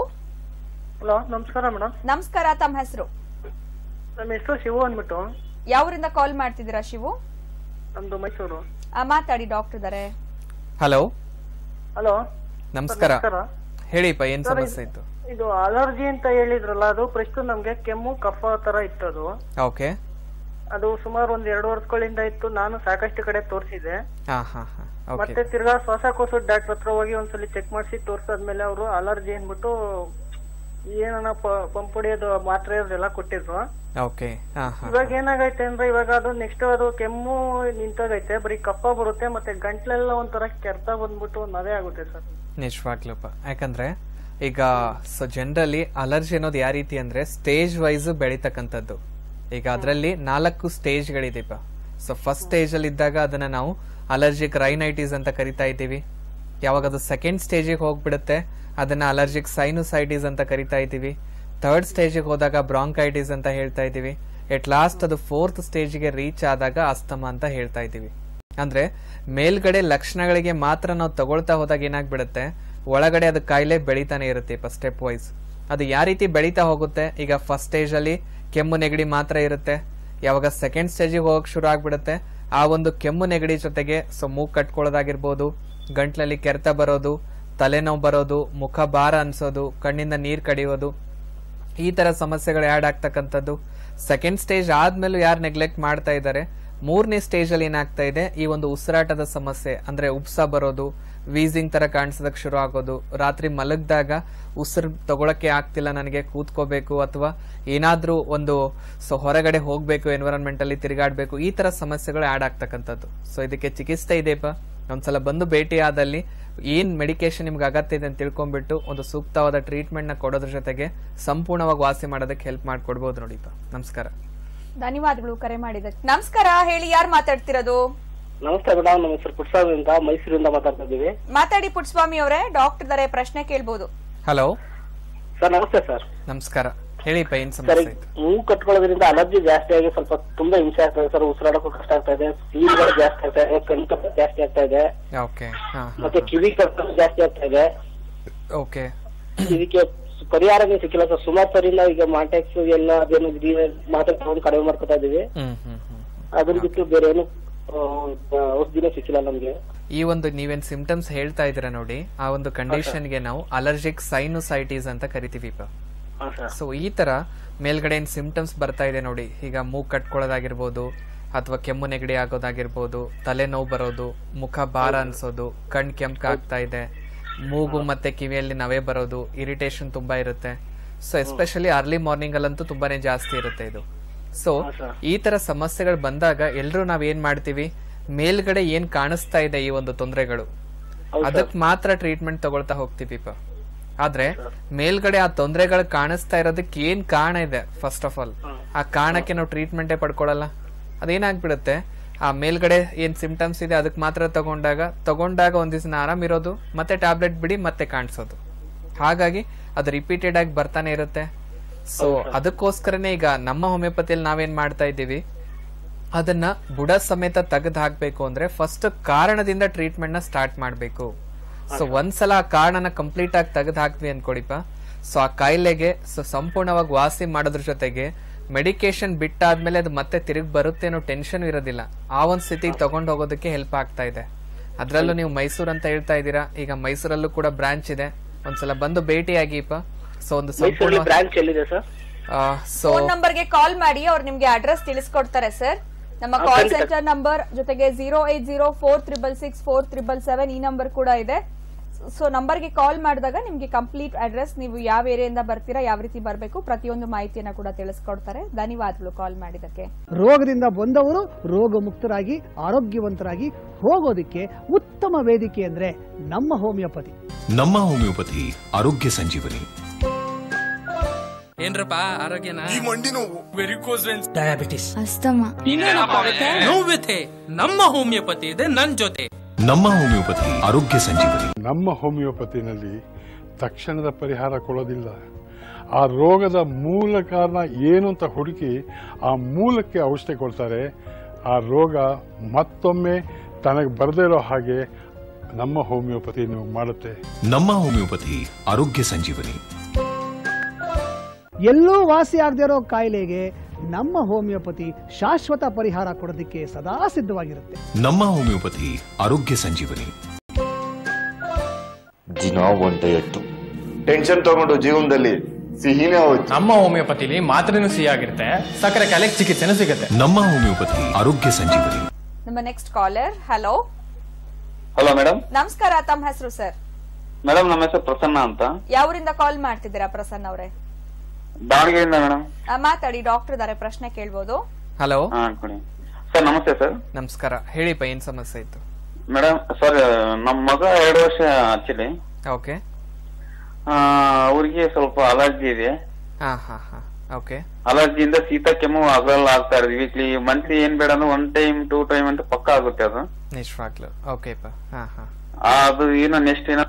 ಹಲೋ ನಮಸ್ಕಾರ ಮೇಡಮ್
ನಮಸ್ಕಾರ ತಮ್ಮ ಹೆಸರು
ನಮ್ಮ ಹೆಸರು ಶಿವು ಅಂದ್ಬಿಟ್ಟು
ಯಾವೂರಿಂದ ಕಾಲ್ ಮಾಡ್ತಿದ್ದೀರಾ ಶಿವು
ನಮ್ದು ಮೈಸೂರು
ಆ, ಮಾತಾಡಿ ಡಾಕ್ಟರ್ ಇದಾರೆ
ಹಲೋ
ಹಲೋ
ನಮಸ್ಕಾರ
ನಮಸ್ಕಾರ
ಹೇಳಿಪ್ಪ ಏನ್
ಸರ್,
ಸಮಸ್ಯೆ ಇತ್ತು
ಇದು ಅಲರ್ಜಿ ಅಂತ ಹೇಳಿದ್ರಲ್ಲ ಅದು ಫಸ್ಟ್ ನಮ್ಗೆ ಕೆಮ್ಮು ಕಫ ತರ ಇತ್ತು ಅದು
ಓಕೆ
ಅದು ಸುಮಾರು ಒಂದ್ ಎರಡು ವರ್ಷಗಳಿಂದ ಇತ್ತು ನಾನು ಸಾಕಷ್ಟು ಕಡೆ ತೋರಿಸಿದೆ
ಹಾ ಹಾ ಹಾ ಓಕೆ
ಮತ್ತೆ ತಿರ್ಗಾ ಶ್ವಾಸಕೋಶದ ಡಾಕ್ಟರ್ ಹತ್ರ ಹೋಗಿ ಒಂದ್ಸಲಿ ಚೆಕ್ ಮಾಡಿಸಿ ತೋರ್ಸಾದ್ಮೇಲೆ ಅವರು ಅಲರ್ಜಿ ಅಂದ್ಬಿಟ್ಟು ಏನನ ಪಂಪ್ ಹೊಡಿಯೋದು ಮಾತ್ರೆ ಅದೆಲ್ಲ ಕೊಟ್ಟಿದ್ರು
ಓಕೆ ಹಾ ಹಾ
ಇವಾಗ ಏನಾಗೈತೆ ಅಂದ್ರೆ ಇವಾಗ ಅದು ನೆಕ್ಸ್ಟ್ ಅದು ಕೆಮ್ಮು ನಿಂತೋಗೈತೆ ಬರೀ ಕಫ ಬರುತ್ತೆ ಮತ್ತೆ ಗಂಟ್ಲೆಲ್ಲ ಒಂಥರ ಕೆರ್ತ ಬಂದ್ಬಿಟ್ಟು ನವೆ ಆಗುತ್ತೆ ಸರ್
ನಿಜವಾಗ್ಲೂಪ್ಪ ಯಾಕಂದ್ರೆ ಈಗ ಸೊ ಜನರಲಿ ಅಲರ್ಜಿ ಅನ್ನೋದು ಯಾವ ರೀತಿ ಅಂದ್ರೆ ಸ್ಟೇಜ್ ವೈಸ್ ಬೆಳಿತಕ್ಕಂಥದ್ದು ಈಗ ಅದರಲ್ಲಿ ನಾಲ್ಕು ಸ್ಟೇಜ್ಗಳಿದೆಪ್ಪ ಸೊ ಫಸ್ಟ್ ಸ್ಟೇಜ್ ಅಲ್ಲಿ ಇದ್ದಾಗ ಅದನ್ನ ನಾವು ಅಲರ್ಜಿಕ್ ರೈನೈಟಿಸ್ ಅಂತ ಕರಿತಾ ಇದ್ದೀವಿ ಯಾವಾಗ ಅದು ಸೆಕೆಂಡ್ ಸ್ಟೇಜಿಗೆ ಹೋಗ್ಬಿಡುತ್ತೆ ಅದನ್ನ ಅಲರ್ಜಿಕ್ ಸೈನುಸೈಟಿಸ್ ಅಂತ ಕರಿತಾ ಇದ್ದೀವಿ ಥರ್ಡ್ ಸ್ಟೇಜಿಗೆ ಹೋದಾಗ ಬ್ರಾಂಕೈಟಿಸ್ ಅಂತ ಹೇಳ್ತಾ ಇದ್ದೀವಿ ಎಟ್ ಲಾಸ್ಟ್ ಅದು ಫೋರ್ತ್ ಸ್ಟೇಜ್ಗೆ ರೀಚ್ ಆದಾಗ ಅಸ್ತಮ ಅಂತ ಹೇಳ್ತಾ ಇದ್ದೀವಿ ಅಂದ್ರೆ ಮೇಲ್ಗಡೆ ಲಕ್ಷಣಗಳಿಗೆ ಮಾತ್ರ ನಾವು ತಗೊಳ್ತಾ ಹೋದಾಗ ಏನಾಗ್ಬಿಡುತ್ತೆ ಒಳಗಡೆ ಅದು ಕಾಯಿಲೆ ಬೆಳಿತಾನೆ ಇರುತ್ತೆ ಸ್ಟೆಪ್ ವೈಸ್ ಅದು ಯಾವ ರೀತಿ ಬೆಳೀತಾ ಹೋಗುತ್ತೆ ಈಗ ಫಸ್ಟ್ ಸ್ಟೇಜ್ ಅಲ್ಲಿ ಕೆಮ್ಮು ನೆಗಡಿ ಮಾತ್ರ ಇರುತ್ತೆ ಯಾವಾಗ ಸೆಕೆಂಡ್ ಸ್ಟೇಜಿಗೆ ಹೋಗಕ್ ಶುರು ಆಗ್ಬಿಡುತ್ತೆ ಆ ಒಂದು ಕೆಮ್ಮು ನೆಗಡಿ ಜೊತೆಗೆ ಸೊ ಮೂಗ್ ಕಟ್ಕೊಳ್ಳೋದಾಗಿರ್ಬೋದು ಗಂಟ್ಲಲ್ಲಿ ಕೆರೆತ ಬರೋದು ತಲೆನೋವು ಬರೋದು ಮುಖ ಭಾರ ಅನ್ಸೋದು ಕಣ್ಣಿಂದ ನೀರ್ ಕಡಿಯೋದು ಈ ತರ ಸಮಸ್ಯೆಗಳು ಆ್ಯಡ್ ಆಗ್ತಕ್ಕಂಥದ್ದು ಸೆಕೆಂಡ್ ಸ್ಟೇಜ್ ಆದ್ಮೇಲೂ ಯಾರು ನೆಗ್ಲೆಕ್ಟ್ ಮಾಡ್ತಾ ಇದ್ದಾರೆ ಮೂರನೇ ಸ್ಟೇಜ್ ಅಲ್ಲಿ ಏನಾಗ್ತಾ ಇದೆ ಈ ಒಂದು ಉಸಿರಾಟದ ಸಮಸ್ಯೆ ಅಂದ್ರೆ ಉಪ್ಸ ಬರೋದು ವೀಸಿಂಗ್ ತರ ಕಾಣಿಸೋದಕ್ಕೆ ಶುರು ಆಗೋದು ರಾತ್ರಿ ಮಲಗಿದಾಗ ಉಸಿರು ತಗೊಳಕ್ಕೆ ಆಗ್ತಿಲ್ಲ ನನಗೆ ಕೂತ್ಕೋಬೇಕು ಅಥವಾ ಏನಾದ್ರೂ ಒಂದು ಸೊ ಹೊರಗಡೆ ಹೋಗ್ಬೇಕು ಎನ್ವಿರಾನ್ಮೆಂಟ್ ಅಲ್ಲಿ ತಿರುಗಾಡ್ಬೇಕು ಈ ತರ ಸಮಸ್ಯೆಗಳು ಆಡ್ ಆಗ್ತಕ್ಕಂಥದ್ದು ಸೊ ಇದಕ್ಕೆ ಚಿಕಿತ್ಸೆ ಇದೆಯಪ್ಪ ಒಂದ್ಸಲ ಬಂದು ಭೇಟಿ ಆದಲ್ಲಿ ಏನ್ ಮೆಡಿಕೇಶನ್ ನಿಮ್ಗೆ ಅಗತ್ಯ ಇದೆ ಅಂತ ತಿಳ್ಕೊಂಡ್ಬಿಟ್ಟು ಒಂದು ಸೂಕ್ತವಾದ ಟ್ರೀಟ್ಮೆಂಟ್ ನ ಕೊಡೋದ್ರ ಜೊತೆಗೆ ಸಂಪೂರ್ಣವಾಗಿ ವಾಸಿ ಮಾಡೋದಕ್ಕೆ ಹೆಲ್ಪ್ ಮಾಡ್ಕೊಡ್ಬೋದು ನೋಡಿಪ್ಪ ನಮಸ್ಕಾರ
ಧನ್ಯವಾದಗಳು ಕರೆ ಮಾಡಿದ್ದಕ್ಕೆ ನಮಸ್ಕಾರ ಹೇಳಿ ಯಾರು ಮಾತಾಡ್ತಿರೋದು
ನಮಸ್ತೆ ಮೇಡಮ್ ನಮ್ಮ ಹೆಸರು ಪುಟ್ಸ್ವಾಮಿ ಅಂತ ಮೈಸೂರಿಂದ ಮಾತಾಡ್ತಾ ಇದ್ದೀವಿ
ಮಾತಾಡಿ ಪುಟ್ಸ್ವಾಮಿ ಅವರೇ ಡಾಕ್ಟರ್ ಇದಾರೆ ಪ್ರಶ್ನೆ ಕೇಳ್ಬೋದು
ಹಲೋ
ಸರ್ ನಮಸ್ತೆ ಸರ್
ನಮಸ್ಕಾರ ಹೇಳಿಪ್ಪ ಏನ್
ಸರ್
ಸಮಸ್ಯೆ ಇತ್ತು
ಮೂಗು ಕಟ್ಕೊಳ್ಳೋದ್ರಿಂದ ಅಲರ್ಜಿ ಜಾಸ್ತಿ ಆಗಿ ಸ್ವಲ್ಪ ತುಂಬಾ ಹಿಂಸೆ ಆಗ್ತದೆ ಸರ್ ಉಸಿರಾಡಕ್ಕೂ ಕಷ್ಟ ಆಗ್ತಾ ಇದೆ ಸೀಲ್ಗಳು ಜಾಸ್ತಿ ಆಗ್ತಾ ಇದೆ ಕಣ್ ಕಪ್ಪ ಜಾಸ್ತಿ ಆಗ್ತಾ ಇದೆ
ಓಕೆ ಹಾ
ಮತ್ತೆ ಕಿವಿ ಕಟ್ಟ ಜಾಸ್ತಿ ಆಗ್ತಾ ಇದೆ
ಓಕೆ
ಇದಕ್ಕೆ ಪರಿಹಾರನೇ ಸಿಕ್ಕಿಲ್ಲ ಸರ್ ಸುಮಾರು ಸರಿ ನಾವು ಈಗ ಮಾಟೆಕ್ಸ್ ಎಲ್ಲ ಅದೇನು ಮಾತ್ರೆ ತಗೊಂಡು ಕಡಿಮೆ ಮಾಡ್ಕೊತಾ ಇದೀವಿ
ಹ್ಮ್ ಹ್ಮ್ ಹ್ಮ್
ಅದನ್ನ ಬಿಟ್ಟು ಬೇರೆ ಏನು ಆ, ಔಷಧಿನೇ ಸಿಕ್ಕಿಲ್ಲ ನಮ್ಗೆ
ಈ ಒಂದು ನೀವೇನ್ ಸಿಂಪ್ಟಮ್ಸ್ ಹೇಳ್ತಾ ಇದ್ದೀರಾ ನೋಡಿ ಆ ಒಂದು ಕಂಡೀಷನ್ಗೆ ನಾವು ಅಲರ್ಜಿಕ್ ಸೈನುಸೈಟಿಸ್ ಅಂತ ಕರಿತೀವಿಪ್ಪ
ಹಾ ಸರ್
ಸೊ ಈ ತರ ಮೇಲ್ಗಡೆ ಏನ್ ಸಿಂಪ್ಟಮ್ಸ್ ಬರ್ತಾ ಇದೆ ನೋಡಿ ಈಗ ಮೂಗ್ ಕಟ್ಕೊಳ್ಳೋದಾಗಿರ್ಬೋದು ಅಥವಾ ಕೆಮ್ಮು ನೆಗಡಿ ಆಗೋದಾಗಿರ್ಬೋದು ತಲೆನೋವು ಬರೋದು ಮುಖ ಭಾರ ಅನ್ಸೋದು ಕಣ್ ಕೆಂಪಾಗ್ತಾ ಇದೆ ಮೂಗು ಮತ್ತೆ ಕಿವಿಯಲ್ಲಿ ನವೆ ಬರೋದು ಇರಿಟೇಷನ್ ತುಂಬಾ ಇರುತ್ತೆ ಸೊ ಎಸ್ಪೆಷಲಿ ಅರ್ಲಿ ಮಾರ್ನಿಂಗ್ ಅಲ್ಲಂತೂ ತುಂಬಾನೇ ಜಾಸ್ತಿ ಇರುತ್ತೆ ಇದು ಸೊ ಈ ತರ ಸಮಸ್ಯೆಗಳು ಬಂದಾಗ ಎಲ್ರು ನಾವ್ ಏನ್ ಮಾಡ್ತೀವಿ ಮೇಲ್ಗಡೆ ಏನ್ ಕಾಣಿಸ್ತಾ ಇದೆ ಈ ಒಂದು ತೊಂದರೆಗಳು ಅದಕ್ ಮಾತ್ರ ಟ್ರೀಟ್ಮೆಂಟ್ ತಗೊಳ್ತಾ ಹೋಗ್ತೀವಿ ಪ ಆದ್ರೆ ಮೇಲ್ಗಡೆ ಆ ತೊಂದರೆಗಳು ಕಾಣಿಸ್ತಾ ಇರೋದಕ್ಕೆ ಏನ್ ಕಾರಣ ಇದೆ ಫಸ್ಟ್ ಆಫ್ ಆಲ್ ಆ ಕಾರಣಕ್ಕೆ ನಾವು ಟ್ರೀಟ್ಮೆಂಟೇ ಪಡ್ಕೊಳಲ್ಲ ಅದೇನಾಗ್ಬಿಡುತ್ತೆ ಆ ಮೇಲ್ಗಡೆ ಏನ್ ಸಿಂಪ್ಟಮ್ಸ್ ಇದೆ ಅದಕ್ಕೆ ಮಾತ್ರ ತಗೊಂಡಾಗ ತಗೊಂಡಾಗ ಒಂದ್ ದಿವಸ ಆರಾಮ್ ಇರೋದು ಮತ್ತೆ ಟ್ಯಾಬ್ಲೆಟ್ ಬಿಡಿ ಮತ್ತೆ ಕಾಣಿಸೋದು ಹಾಗಾಗಿ ಅದು ರಿಪೀಟೆಡ್ ಆಗಿ ಬರ್ತಾನೆ ಇರುತ್ತೆ ಸೊ ಅದಕ್ಕೋಸ್ಕರನೇ ಈಗ ನಮ್ಮ ಹೋಮಿಯೋಪತಿಯಲ್ಲಿ ನಾವೇನ್ ಮಾಡ್ತಾ ಇದ್ದೀವಿ ಅದನ್ನ ಬುಡ ಸಮೇತ ತೆಗೆದು ಹಾಕ್ಬೇಕು ಅಂದ್ರೆ ಫಸ್ಟ್ ಕಾರಣದಿಂದ ಟ್ರೀಟ್ಮೆಂಟ್ ನ ಸ್ಟಾರ್ಟ್ ಮಾಡ್ಬೇಕು ಸೊ ಒಂದ್ಸಲ ಆ ಕಾರಣನ ಕಂಪ್ಲೀಟ್ ಆಗಿ ತೆಗೆದು ಹಾಕ್ವಿ ಅನ್ಕೊಡಿಪ ಸೊ ಆ ಕಾಯಿಲೆಗೆ ಸೊ ಸಂಪೂರ್ಣವಾಗಿ ವಾಸಿ ಮಾಡೋದ್ರ ಜೊತೆಗೆ ಮೆಡಿಕೇಶನ್ ಬಿಟ್ಟಾದ್ಮೇಲೆ ಅದು ಮತ್ತೆ ತಿರುಗಿ ಬರುತ್ತೆ ಅನ್ನೋ ಟೆನ್ಷನ್ ಇರೋದಿಲ್ಲ ಆ ಒಂದ್ ಸ್ಥಿತಿಗೆ ತಗೊಂಡು ಹೋಗೋದಕ್ಕೆ ಹೆಲ್ಪ್ ಆಗ್ತಾ ಇದೆ ಅದ್ರಲ್ಲೂ ನೀವು ಮೈಸೂರು ಅಂತ ಹೇಳ್ತಾ ಇದ್ದೀರಾ ಈಗ ಮೈಸೂರಲ್ಲೂ ಕೂಡ ಬ್ರಾಂಚ್ ಇದೆ ಒಂದ್ಸಲ ಬಂದು ಭೇಟಿಯಾಗಿಪ ಸೊ ಒಂದು ಸಂಪೂರ್ಣ
ಬ್ರಾಂಚ್ ಎಲ್ಲಿದೆ ಸರ್
ಸೊ
ಫೋನ್ ನಂಬರ್ಗೆ ಕಾಲ್ ಮಾಡಿ ಅವ್ರು ನಿಮ್ಗೆ ಅಡ್ರೆಸ್ ತಿಳಿಸ್ಕೊಡ್ತಾರೆ ಸರ್ ನಮ್ಮ ಕಾಲ್ ಸೆಂಟರ್ ನಂಬರ್ ಜೊತೆಗೆ zero eight zero four triple six four triple seven ಈ ನಂಬರ್ ಕೂಡ ಇದೆ ಸೊ ನಂಬರ್ಗೆ ಕಾಲ್ ಮಾಡಿದಾಗ ನಿಮ್ಗೆ ಕಂಪ್ಲೀಟ್ ಅಡ್ರೆಸ್ ನೀವು ಯಾವ ಏರಿಯಿಂದ ಬರ್ತೀರಾ ಯಾವ ರೀತಿ ಬರಬೇಕು ಪ್ರತಿಯೊಂದು ಮಾಹಿತಿಯನ್ನ ಕೂಡ ತಿಳಿಸ್ಕೊಡ್ತಾರೆ ಧನ್ಯವಾದಗಳು ಕಾಲ್ ಮಾಡಿದಕ್ಕೆ
ರೋಗದಿಂದ ಬಂದವರು ರೋಗ ಮುಕ್ತರಾಗಿ ಆರೋಗ್ಯವಂತರಾಗಿ ಹೋಗೋದಕ್ಕೆ ಉತ್ತಮ ವೇದಿಕೆ ಅಂದ್ರೆ ನಮ್ಮ ಹೋಮಿಯೋಪತಿ
ನಮ್ಮ ಹೋಮಿಯೋಪತಿ ಆರೋಗ್ಯ ಸಂಜೀವನಿ
ಏನ್ರಪ್ಪ ಆರೋಗ್ಯನ ಈ ಮಂಡಿ ನೋವು ವೆರಿಕೋಸ್ ವೆನ್ಸ್ ಡಯಾಬಿಟಿಸ್
ಅಸ್ತಮ
ನೋವ್ಯತೆ ನಮ್ಮ ಹೋಮಿಯೋಪತಿ ಇದೆ ನನ್ ಜೊತೆ
ನಮ್ಮ ಹೋಮಿಯೋಪತಿ ಆರೋಗ್ಯ ಸಂಜೀವನಿ
ನಮ್ಮ ಹೋಮಿಯೋಪತಿನಲ್ಲಿ ತಕ್ಷಣದ ಪರಿಹಾರ ಕೊಡೋದಿಲ್ಲ ಆ ರೋಗದ ಮೂಲ ಕಾರಣ ಏನು ಅಂತ ಹುಡುಕಿ ಆ ಮೂಲಕ್ಕೆ ಔಷಧಿ ಕೊಡ್ತಾರೆ ಆ ರೋಗ ಮತ್ತೊಮ್ಮೆ ತನಗೆ ಬರದೇ ಇರೋ ಹಾಗೆ ನಮ್ಮ ಹೋಮಿಯೋಪತಿ ಮಾಡುತ್ತೆ
ನಮ್ಮ ಹೋಮಿಯೋಪತಿ ಆರೋಗ್ಯ ಸಂಜೀವನಿ
ಎಲ್ಲೂ ವಾಸಿ ಆಗದೆ ಇರೋ ಕಾಯಿಲೆಗೆ ನಮ್ಮ ಹೋಮಿಯೋಪತಿ ಶಾಶ್ವತ ಪರಿಹಾರ ಕೊಡೋದಕ್ಕೆ ಸದಾ ಸಿದ್ಧವಾಗಿರುತ್ತೆ
ನಮ್ಮ ಹೋಮಿಯೋಪತಿ ಆರೋಗ್ಯ ಸಂಜೀವನಿ
ದಿನ ಒಂದ್ ಡಯಟ್ ಟೆನ್ಷನ್ ತಗೊಂಡು ಜೀವನದಲ್ಲಿ ಸಿಹಿನೇ ಹೋಯ್ತು
ನಮ್ಮ ಹೋಮಿಯೋಪತಿಲಿ ಮಾತ್ರೆನೂ ಸಿಹಿಯಾಗಿರುತ್ತೆ ಸಕ್ಕರೆ ಕಾಯಿಲೆಗೆ ಚಿಕಿತ್ಸೆನೂ ಸಿಗುತ್ತೆ
ನಮ್ಮ ಹೋಮಿಯೋಪತಿ ಆರೋಗ್ಯ ಸಂಜೀವನಿ
ನಮ್ಮ next caller hello
hello madam
ನಮಸ್ಕಾರ ತಮ್ಮ ಹೆಸರು ಸರ್
ಮೇಡಮ್ ನಮ್ಮ ಹೆಸರು ಪ್ರಸನ್ನ ಅಂತ
ಯಾವರಿಂದ ಕಾಲ್ ಮಾಡ್ತಿದ್ದೀರಾ ಪ್ರಸನ್ನ ಅವರೇ
ದಾವಣಗೆರೆಯಿಂದ ಮೇಡಮ್
ಮಾತಾಡಿ ಡಾಕ್ಟರ್ ಇದಾರೆ ಪ್ರಶ್ನೆ ಕೇಳ್ಬೋದು
ಹಲೋ
ಹಾ ಕೊಡಿ ಸರ್ ನಮಸ್ತೆ ಸರ್
ನಮಸ್ಕಾರ ಹೇಳಿಪ್ಪ ಏನ್ ಸಮಸ್ಯೆ ಇತ್ತು
ಮೇಡಮ್ ಸರ್ ನಮ್ಮ ಮಗ ಎರಡು ವರ್ಷ ಆಕ್ಚುಲಿ
ಓಕೆ
ಅವ್ರಿಗೆ ಸ್ವಲ್ಪ ಅಲರ್ಜಿ ಇದೆ
ಹಾ ಹಾ ಹಾ ಓಕೆ
ಅಲರ್ಜಿಯಿಂದ ಶೀತ ಕೆಮ್ಮು ಹಗಲ್ ಆಗ್ತಾ ಇರೋದು ವೀಕ್ಲಿ ಮಂತ್ಲಿ ಏನ್ ಬೇಡ ಅಂದ್ರೆ ಒನ್ ಟೈಮ್ ಟೂ ಟೈಮ್ ಅಂತ ಪಕ್ಕ ಆಗುತ್ತೆ ಅದು
ನಿಜವಾಗ್ಲು ಓಕೆಪ್ಪ ಹಾ ಹಾ
ಆ, ಅದು ಏನೋ ನೆಕ್ಸ್ಟ್ ಏನೋ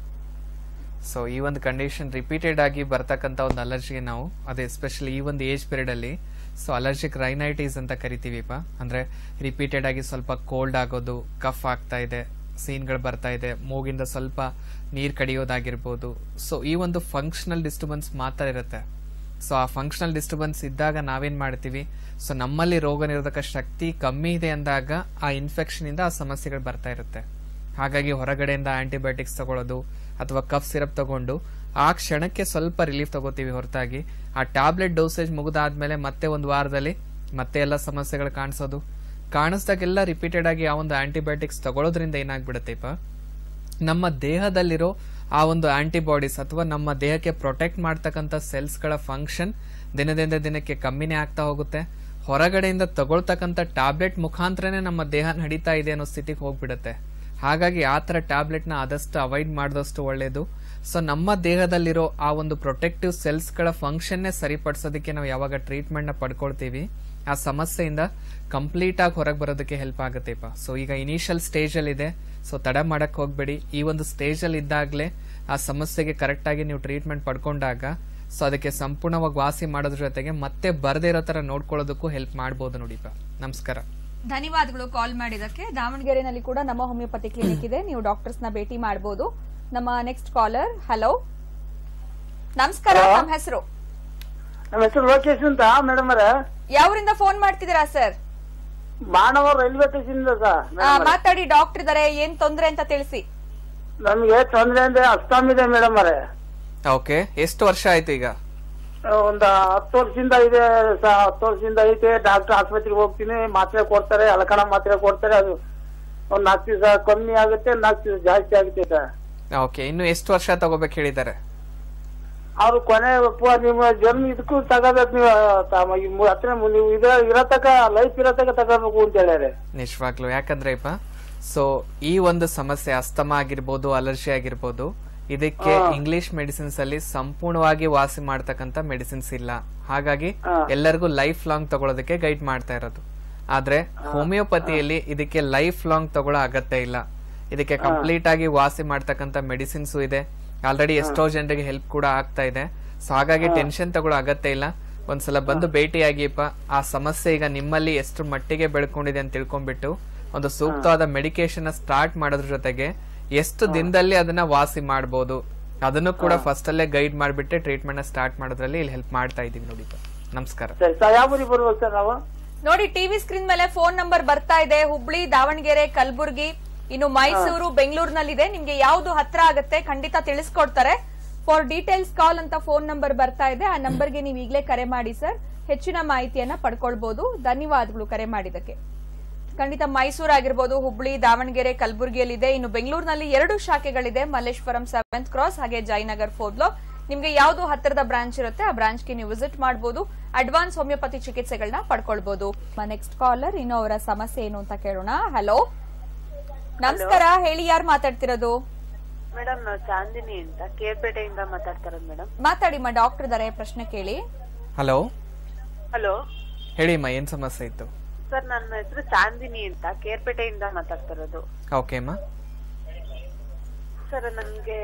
ಸೊ ಈ ಒಂದು ಕಂಡೀಷನ್ ರಿಪೀಟೆಡ್ ಆಗಿ ಬರ್ತಕ್ಕಂಥ ಒಂದು ಅಲರ್ಜಿಗೆ ನಾವು ಅದೇ ಎಸ್ಪೆಷಲಿ ಈ ಒಂದು ಏಜ್ ಪೀರಿಯಡ್ ಅಲ್ಲಿ ಸೊ ಅಲರ್ಜಿಕ್ ರೈನೈಟಿಸ್ ಅಂತ ಕರಿತೀವಿಪ್ಪ ಅಂದ್ರೆ ರಿಪೀಟೆಡ್ ಆಗಿ ಸ್ವಲ್ಪ ಕೋಲ್ಡ್ ಆಗೋದು ಕಫ್ ಆಗ್ತಾ ಇದೆ ಸೀನ್ಗಳು ಬರ್ತಾ ಇದೆ ಮೂಗಿಂದ ಸ್ವಲ್ಪ ನೀರ್ ಕಡಿಯೋದಾಗಿರ್ಬೋದು ಸೊ ಈ ಒಂದು ಫಂಕ್ಷನಲ್ ಡಿಸ್ಟರ್ಬೆನ್ಸ್ ಮಾತ್ರ ಇರುತ್ತೆ ಸೊ ಆ ಫಂಕ್ಷನಲ್ ಡಿಸ್ಟರ್ಬೆನ್ಸ್ ಇದ್ದಾಗ ನಾವೇನ್ ಮಾಡ್ತೀವಿ ಸೊ ನಮ್ಮಲ್ಲಿ ರೋಗ ನಿರೋಧಕ ಶಕ್ತಿ ಕಮ್ಮಿ ಇದೆ ಅಂದಾಗ ಆ ಇನ್ಫೆಕ್ಷನ್ ಇಂದ ಆ ಸಮಸ್ಯೆಗಳು ಬರ್ತಾ ಇರುತ್ತೆ ಹಾಗಾಗಿ ಹೊರಗಡೆಯಿಂದ ಆಂಟಿಬಯೋಟಿಕ್ಸ್ ತಗೊಳ್ಳೋದು ಅಥವಾ ಕಫ್ ಸಿರಪ್ ತಗೊಂಡು ಆ ಕ್ಷಣಕ್ಕೆ ಸ್ವಲ್ಪ ರಿಲೀಫ್ ತಗೋತೀವಿ ಹೊರತಾಗಿ ಆ ಟ್ಯಾಬ್ಲೆಟ್ ಡೋಸೇಜ್ ಮುಗಿದಾದ್ಮೇಲೆ ಮತ್ತೆ ಒಂದು ವಾರದಲ್ಲಿ ಮತ್ತೆ ಎಲ್ಲ ಸಮಸ್ಯೆಗಳು ಕಾಣಿಸೋದು ಕಾಣಿಸ್ದಾಗೆಲ್ಲ ರಿಪೀಟೆಡ್ ಆಗಿ ಆ ಒಂದು ಆಂಟಿಬಯೋಟಿಕ್ಸ್ ತಗೊಳ್ಳೋದ್ರಿಂದ ಏನಾಗ್ಬಿಡುತ್ತೆಪ್ಪ ನಮ್ಮ ದೇಹದಲ್ಲಿರೋ ಆ ಒಂದು ಆಂಟಿಬಾಡೀಸ್ ಅಥವಾ ನಮ್ಮ ದೇಹಕ್ಕೆ ಪ್ರೊಟೆಕ್ಟ್ ಮಾಡ್ತಕ್ಕಂಥ ಸೆಲ್ಸ್ಗಳ ಫಂಕ್ಷನ್ ದಿನದಿಂದ ದಿನಕ್ಕೆ ಕಮ್ಮಿನೇ ಆಗ್ತಾ ಹೋಗುತ್ತೆ ಹೊರಗಡೆಯಿಂದ ತಗೊಳ್ತಕ್ಕಂಥ ಟ್ಯಾಬ್ಲೆಟ್ ಮುಖಾಂತರನೇ ನಮ್ಮ ದೇಹ ನಡೀತಾ ಇದೆ ಅನ್ನೋ ಸ್ಥಿತಿಗೆ ಹೋಗ್ಬಿಡುತ್ತೆ ಹಾಗಾಗಿ ಆ ಥರ ಟ್ಯಾಬ್ಲೆಟ್ನ ಆದಷ್ಟು ಅವಾಯ್ಡ್ ಮಾಡಿದಷ್ಟು ಒಳ್ಳೆಯದು ಸೊ ನಮ್ಮ ದೇಹದಲ್ಲಿರೋ ಆ ಒಂದು ಪ್ರೊಟೆಕ್ಟಿವ್ ಸೆಲ್ಸ್ಗಳ ಫಂಕ್ಷನ್ನೇ ಸರಿಪಡಿಸೋದಕ್ಕೆ ನಾವು ಯಾವಾಗ ಟ್ರೀಟ್ಮೆಂಟ್ನ ಪಡ್ಕೊಳ್ತೀವಿ ಆ ಸಮಸ್ಯೆಯಿಂದ ಕಂಪ್ಲೀಟ್ ಆಗಿ ಹೊರಗೆ ಬರೋದಕ್ಕೆ ಹೆಲ್ಪ್ ಆಗುತ್ತೆಪ್ಪ ಸೊ ಈಗ ಇನಿಷಿಯಲ್ ಸ್ಟೇಜಲ್ಲಿ ಇದೆ ಸೊ ತಡ ಮಾಡಕ್ ಹೋಗ್ಬೇಡಿ ಈ ಒಂದು ಸ್ಟೇಜಲ್ಲಿ ಇದ್ದಾಗಲೇ ಆ ಸಮಸ್ಯೆಗೆ ಕರೆಕ್ಟ್ ಆಗಿ ನೀವು ಟ್ರೀಟ್ಮೆಂಟ್ ಪಡ್ಕೊಂಡಾಗ ಸೊ ಅದಕ್ಕೆ ಸಂಪೂರ್ಣವಾಗಿ ವಾಸಿ ಮಾಡೋದ್ರ ಜೊತೆಗೆ ಮತ್ತೆ ಬರದೇ ಇರೋ ತರ ನೋಡ್ಕೊಳ್ಳೋದಕ್ಕೂ ಹೆಲ್ಪ್ ಮಾಡ್ಬೋದು ನೋಡಿಪ್ಪ ನಮಸ್ಕಾರ
ಧನ್ಯವಾದಗಳು ಕಾಲ್ ಮಾಡಿದಕ್ಕೆ ದಾವಣಗೆರೆನಲ್ಲಿ ಕೂಡ ನಮ್ಮ ಹೋಮಿಯೋಪತಿ ಕ್ಲಿನಿಕ್ ಇದೆ ನೀವು ಡಾಕ್ಟರ್ಸ್ ನ ಭೇಟಿ ಮಾಡಬಹುದು ನಮ್ಮ ನೆಕ್ಸ್ಟ್ ಕಾಲರ್ ಹಲೋ ನಮಸ್ಕಾರ
Hello.
ನಮ್ಮ ಹೆಸರು
ನಮ್ಮ ಹೆಸರು ಲೋಕೇಶ್ ಅಂತ ಮೇಡಮ್ ಅವರೇ
ಯಾವರಿಂದ ಫೋನ್ ಮಾಡ್ತಿದ್ದೀರಾ ಸರ್
ಮಾನವ ರೈಲ್ವೆ ಸ್ಟೇಷನ್ ಸರ್
ಮಾತಾಡಿ ಡಾಕ್ಟರ್ ಇದಾರೆ ಏನ್ ತೊಂದ್ರೆ ಅಂತ ತಿಳಿಸಿ
ನಮ್ಗೆ ತೊಂದ್ರೆ ಅಂದ್ರೆ ಅಸ್ತಾಮ್ ಇದೆ ಮೇಡಮ್ ಅವರೇ
ಓಕೆ ಎಷ್ಟು ವರ್ಷ ಆಯ್ತು ಈಗ
ಒಂದ್ ಹತ್ತು ವರ್ಷದಿಂದ ಇದೆ ಸರ್ ಹತ್ತು ವರ್ಷದಿಂದ ಐತೆ ಡಾಕ್ಟರ್ ಆಸ್ಪತ್ರೆಗೆ ಹೋಗ್ತೀನಿ ಮಾತ್ರೆ ಕೊಡ್ತಾರೆ ಅಲಕಣ ಮಾತ್ರೆ ಕೊಡ್ತಾರೆ ಅದು ಒಂದ್ ನಾಲ್ಕು ದಿವಸ ಕಮ್ಮಿ ಆಗುತ್ತೆ ನಾಲ್ಕು ದಿವಸ ಜಾಸ್ತಿ ಆಗುತ್ತೆ ಸರ್
ಓಕೆ ಇನ್ನು ಎಷ್ಟು ವರ್ಷ ತಗೋಬೇಕು ಹೇಳಿದ್ದಾರೆ
ಅವ್ರು ಕೊನೆ ಪ- ನಿಮ್ಮ ಜನ್ಮ ಇದಕ್ಕೂ ತಗೋಬೇಕು ನೀವು ತಮ್ಮ ಈ ಮು- ಹತ್ರ ಮು- ನೀವು ಇದ್ರ ಇರತಕ್ಕ ಲೈಫ್ ಇರತಕ್ಕ ತಗೋಬೇಕು ಅಂತ ಹೇಳ್ಯಾರೆ
ನಿಜವಾಗ್ಲು ಯಾಕಂದ್ರೆ ಇಪ್ಪ ಸೊ ಈ ಒಂದು ಸಮಸ್ಯೆ ಅಸ್ತಮ ಆಗಿರ್ಬೋದು ಅಲರ್ಜಿ ಆಗಿರ್ಬೋದು ಇದಕ್ಕೆ
ಹಾ.
ಇಂಗ್ಲಿಷ್ ಮೆಡಿಸಿನ್ಸ್ ಅಲ್ಲಿ ಸಂಪೂರ್ಣವಾಗಿ ವಾಸಿ ಮಾಡ್ತಕ್ಕಂತ ಮೆಡಿಸಿನ್ಸ್ ಇಲ್ಲ ಹಾಗಾಗಿ
ಹಾ.
ಎಲ್ಲರಿಗೂ ಲೈಫ್ ಲಾಂಗ್ ತಗೊಳ್ಳೋದಕ್ಕೆ ಗೈಡ್ ಮಾಡ್ತಾ ಇರೋದು ಆದ್ರೆ ಹೋಮಿಯೋಪತಿಯಲ್ಲಿ ಇದಕ್ಕೆ ಲೈಫ್ ಲಾಂಗ್ ತಗೊಳ್ಳೋ ಅಗತ್ಯ ಇಲ್ಲ ಇದಕ್ಕೆ
ಹಾ.
ಕಂಪ್ಲೀಟ್ ಆಗಿ ವಾಸಿ ಮಾಡ್ತಕ್ಕಂತ ಮೆಡಿಸಿನ್ಸ್ ಇದೆ ಆಲ್ರೆಡಿ ಎಷ್ಟೋ ಜನರಿಗೆ ಹೆಲ್ಪ್ ಕೂಡ ಆಗ್ತಾ ಇದೆ ಸೊ ಹಾಗಾಗಿ
ಹಾ.
ಟೆನ್ಷನ್ ತಗೊಳ್ಳೋ ಅಗತ್ಯ ಇಲ್ಲ ಒಂದ್ಸಲ ಬಂದು ಭೇಟಿಯಾಗಿಪ್ಪ ಆ ಸಮಸ್ಯೆ ಈಗ ನಿಮ್ಮಲ್ಲಿ ಎಷ್ಟು ಮಟ್ಟಿಗೆ ಬೆಳ್ಕೊಂಡಿದೆ ಅಂತ ತಿಳ್ಕೊಂಡ್ಬಿಟ್ಟು ಒಂದು ಸೂಕ್ತವಾದ ಮೆಡಿಕೇಶನ್ ಸ್ಟಾರ್ಟ್ ಮಾಡೋದ್ರ ಜೊತೆಗೆ ಎಷ್ಟು ದಿನದಲ್ಲಿ ಅದನ್ನ ವಾಸಿ ಮಾಡಬಹುದು ಅದನ್ನು ಕೂಡ ಫಸ್ಟ್ ಅಲ್ಲೇ ಗೈಡ್ ಮಾಡ್ಬಿಟ್ಟೆ ಟ್ರೀಟ್ಮೆಂಟ್ ನ ಸ್ಟಾರ್ಟ್ ಮಾಡೋದ್ರಲ್ಲಿ ಇಲ್ಲಿ ಹೆಲ್ಪ್ ಮಾಡ್ತಾ ಇದೀವಿ ನೋಡಿ ನಮಸ್ಕಾರ
ಸರಿ ಸರ್ ಯಾವ ಊರಿಗೆ ಬರ್ಬೇಕು ಸರ್ ನಾವು
ನೋಡಿ ಟಿವಿ ಸ್ಕ್ರೀನ್ ಮೇಲೆ ಫೋನ್ ನಂಬರ್ ಬರ್ತಾ ಇದೆ ಹುಬ್ಳಿ ದಾವಣಗೆರೆ ಕಲಬುರ್ಗಿ ಇನ್ನು ಮೈಸೂರು ಬೆಂಗಳೂರಿನಲ್ಲಿದೆ ನಿಮ್ಗೆ ಯಾವ್ದು ಹತ್ರ ಆಗುತ್ತೆ ಖಂಡಿತ ತಿಳಿಸ್ಕೊಡ್ತಾರೆ ಫಾರ್ ಡೀಟೇಲ್ಸ್ ಕಾಲ್ ಅಂತ ಫೋನ್ ನಂಬರ್ ಬರ್ತಾ ಇದೆ ಆ ನಂಬರ್ಗೆ ನೀವು ಈಗಲೇ ಕರೆ ಮಾಡಿ ಸರ್ ಹೆಚ್ಚಿನ ಮಾಹಿತಿಯನ್ನ ಪಡ್ಕೊಳ್ಬಹುದು ಧನ್ಯವಾದಗಳು ಕರೆ ಮಾಡಿದಕ್ಕೆ ಖಂಡಿತ ಮೈಸೂರು ಆಗಿರ್ಬೋದು ಹುಬ್ಳಿ ದಾವಣಗೆರೆ ಕಲಬುರಗಿಯಲ್ಲಿದೆ ಇನ್ನು ಬೆಂಗಳೂರಿನಲ್ಲಿ ಎರಡು ಶಾಖೆಗಳಿದೆ ಮಲ್ಲೇಶ್ವರಂ ಸೆವೆಂತ್ ಕ್ರಾಸ್ ಹಾಗೆ ಜಯನಗರ್ ಫೋರ್ ಬ್ಲಾಕ್ ನಿಮ್ಗೆ ಯಾವ್ದು ಹತ್ತಿರದ ಬ್ರಾಂಚ್ ಇರುತ್ತೆ ಆ ಬ್ರಾಂಚ್ಗೆ ನೀವು ವಿಸಿಟ್ ಮಾಡಬಹುದು ಅಡ್ವಾನ್ಸ್ ಹೋಮಿಯೋಪತಿ ಚಿಕಿತ್ಸೆಗಳನ್ನ ಪಡ್ಕೊಳ್ಬಹುದು ನೆಕ್ಸ್ಟ್ ಕಾಲರ್ ಇನ್ನು ಅವರ ಸಮಸ್ಯೆ ಏನು ಅಂತ ಕೇಳೋಣ ಹಲೋ ನಮಸ್ಕಾರ ಹೇಳಿ ಯಾರು ಮಾತಾಡ್ತಿರೋದು
ಮೇಡಮ್ ನಾವು ಚಾಂದಿನಿ ಅಂತ ಕೇರ್ಪೇಟೆಯಿಂದ ಮಾತಾಡ್ತಾ ಇರೋದು ಮೇಡಮ್
ಮಾತಾಡಿ ಮಾ ಡಾಕ್ಟರ್ ಇದಾರೆ ಪ್ರಶ್ನೆ ಕೇಳಿ
ಹಲೋ
ಹಲೋ
ಹೇಳಿ ಅಮ್ಮ ಏನ್ ಸಮಸ್ಯೆ ಇತ್ತು
ಸರ್ ನನ್ನ ಹೆಸರು ಚಾಂದಿನಿ ಅಂತ ಕೇರ್ಪೇಟೆಯಿಂದ ಮಾತಾಡ್ತಾ ಇರೋದು
ಓಕೆ ಅಮ್ಮ
ಸರ್ ನನ್ಗೆ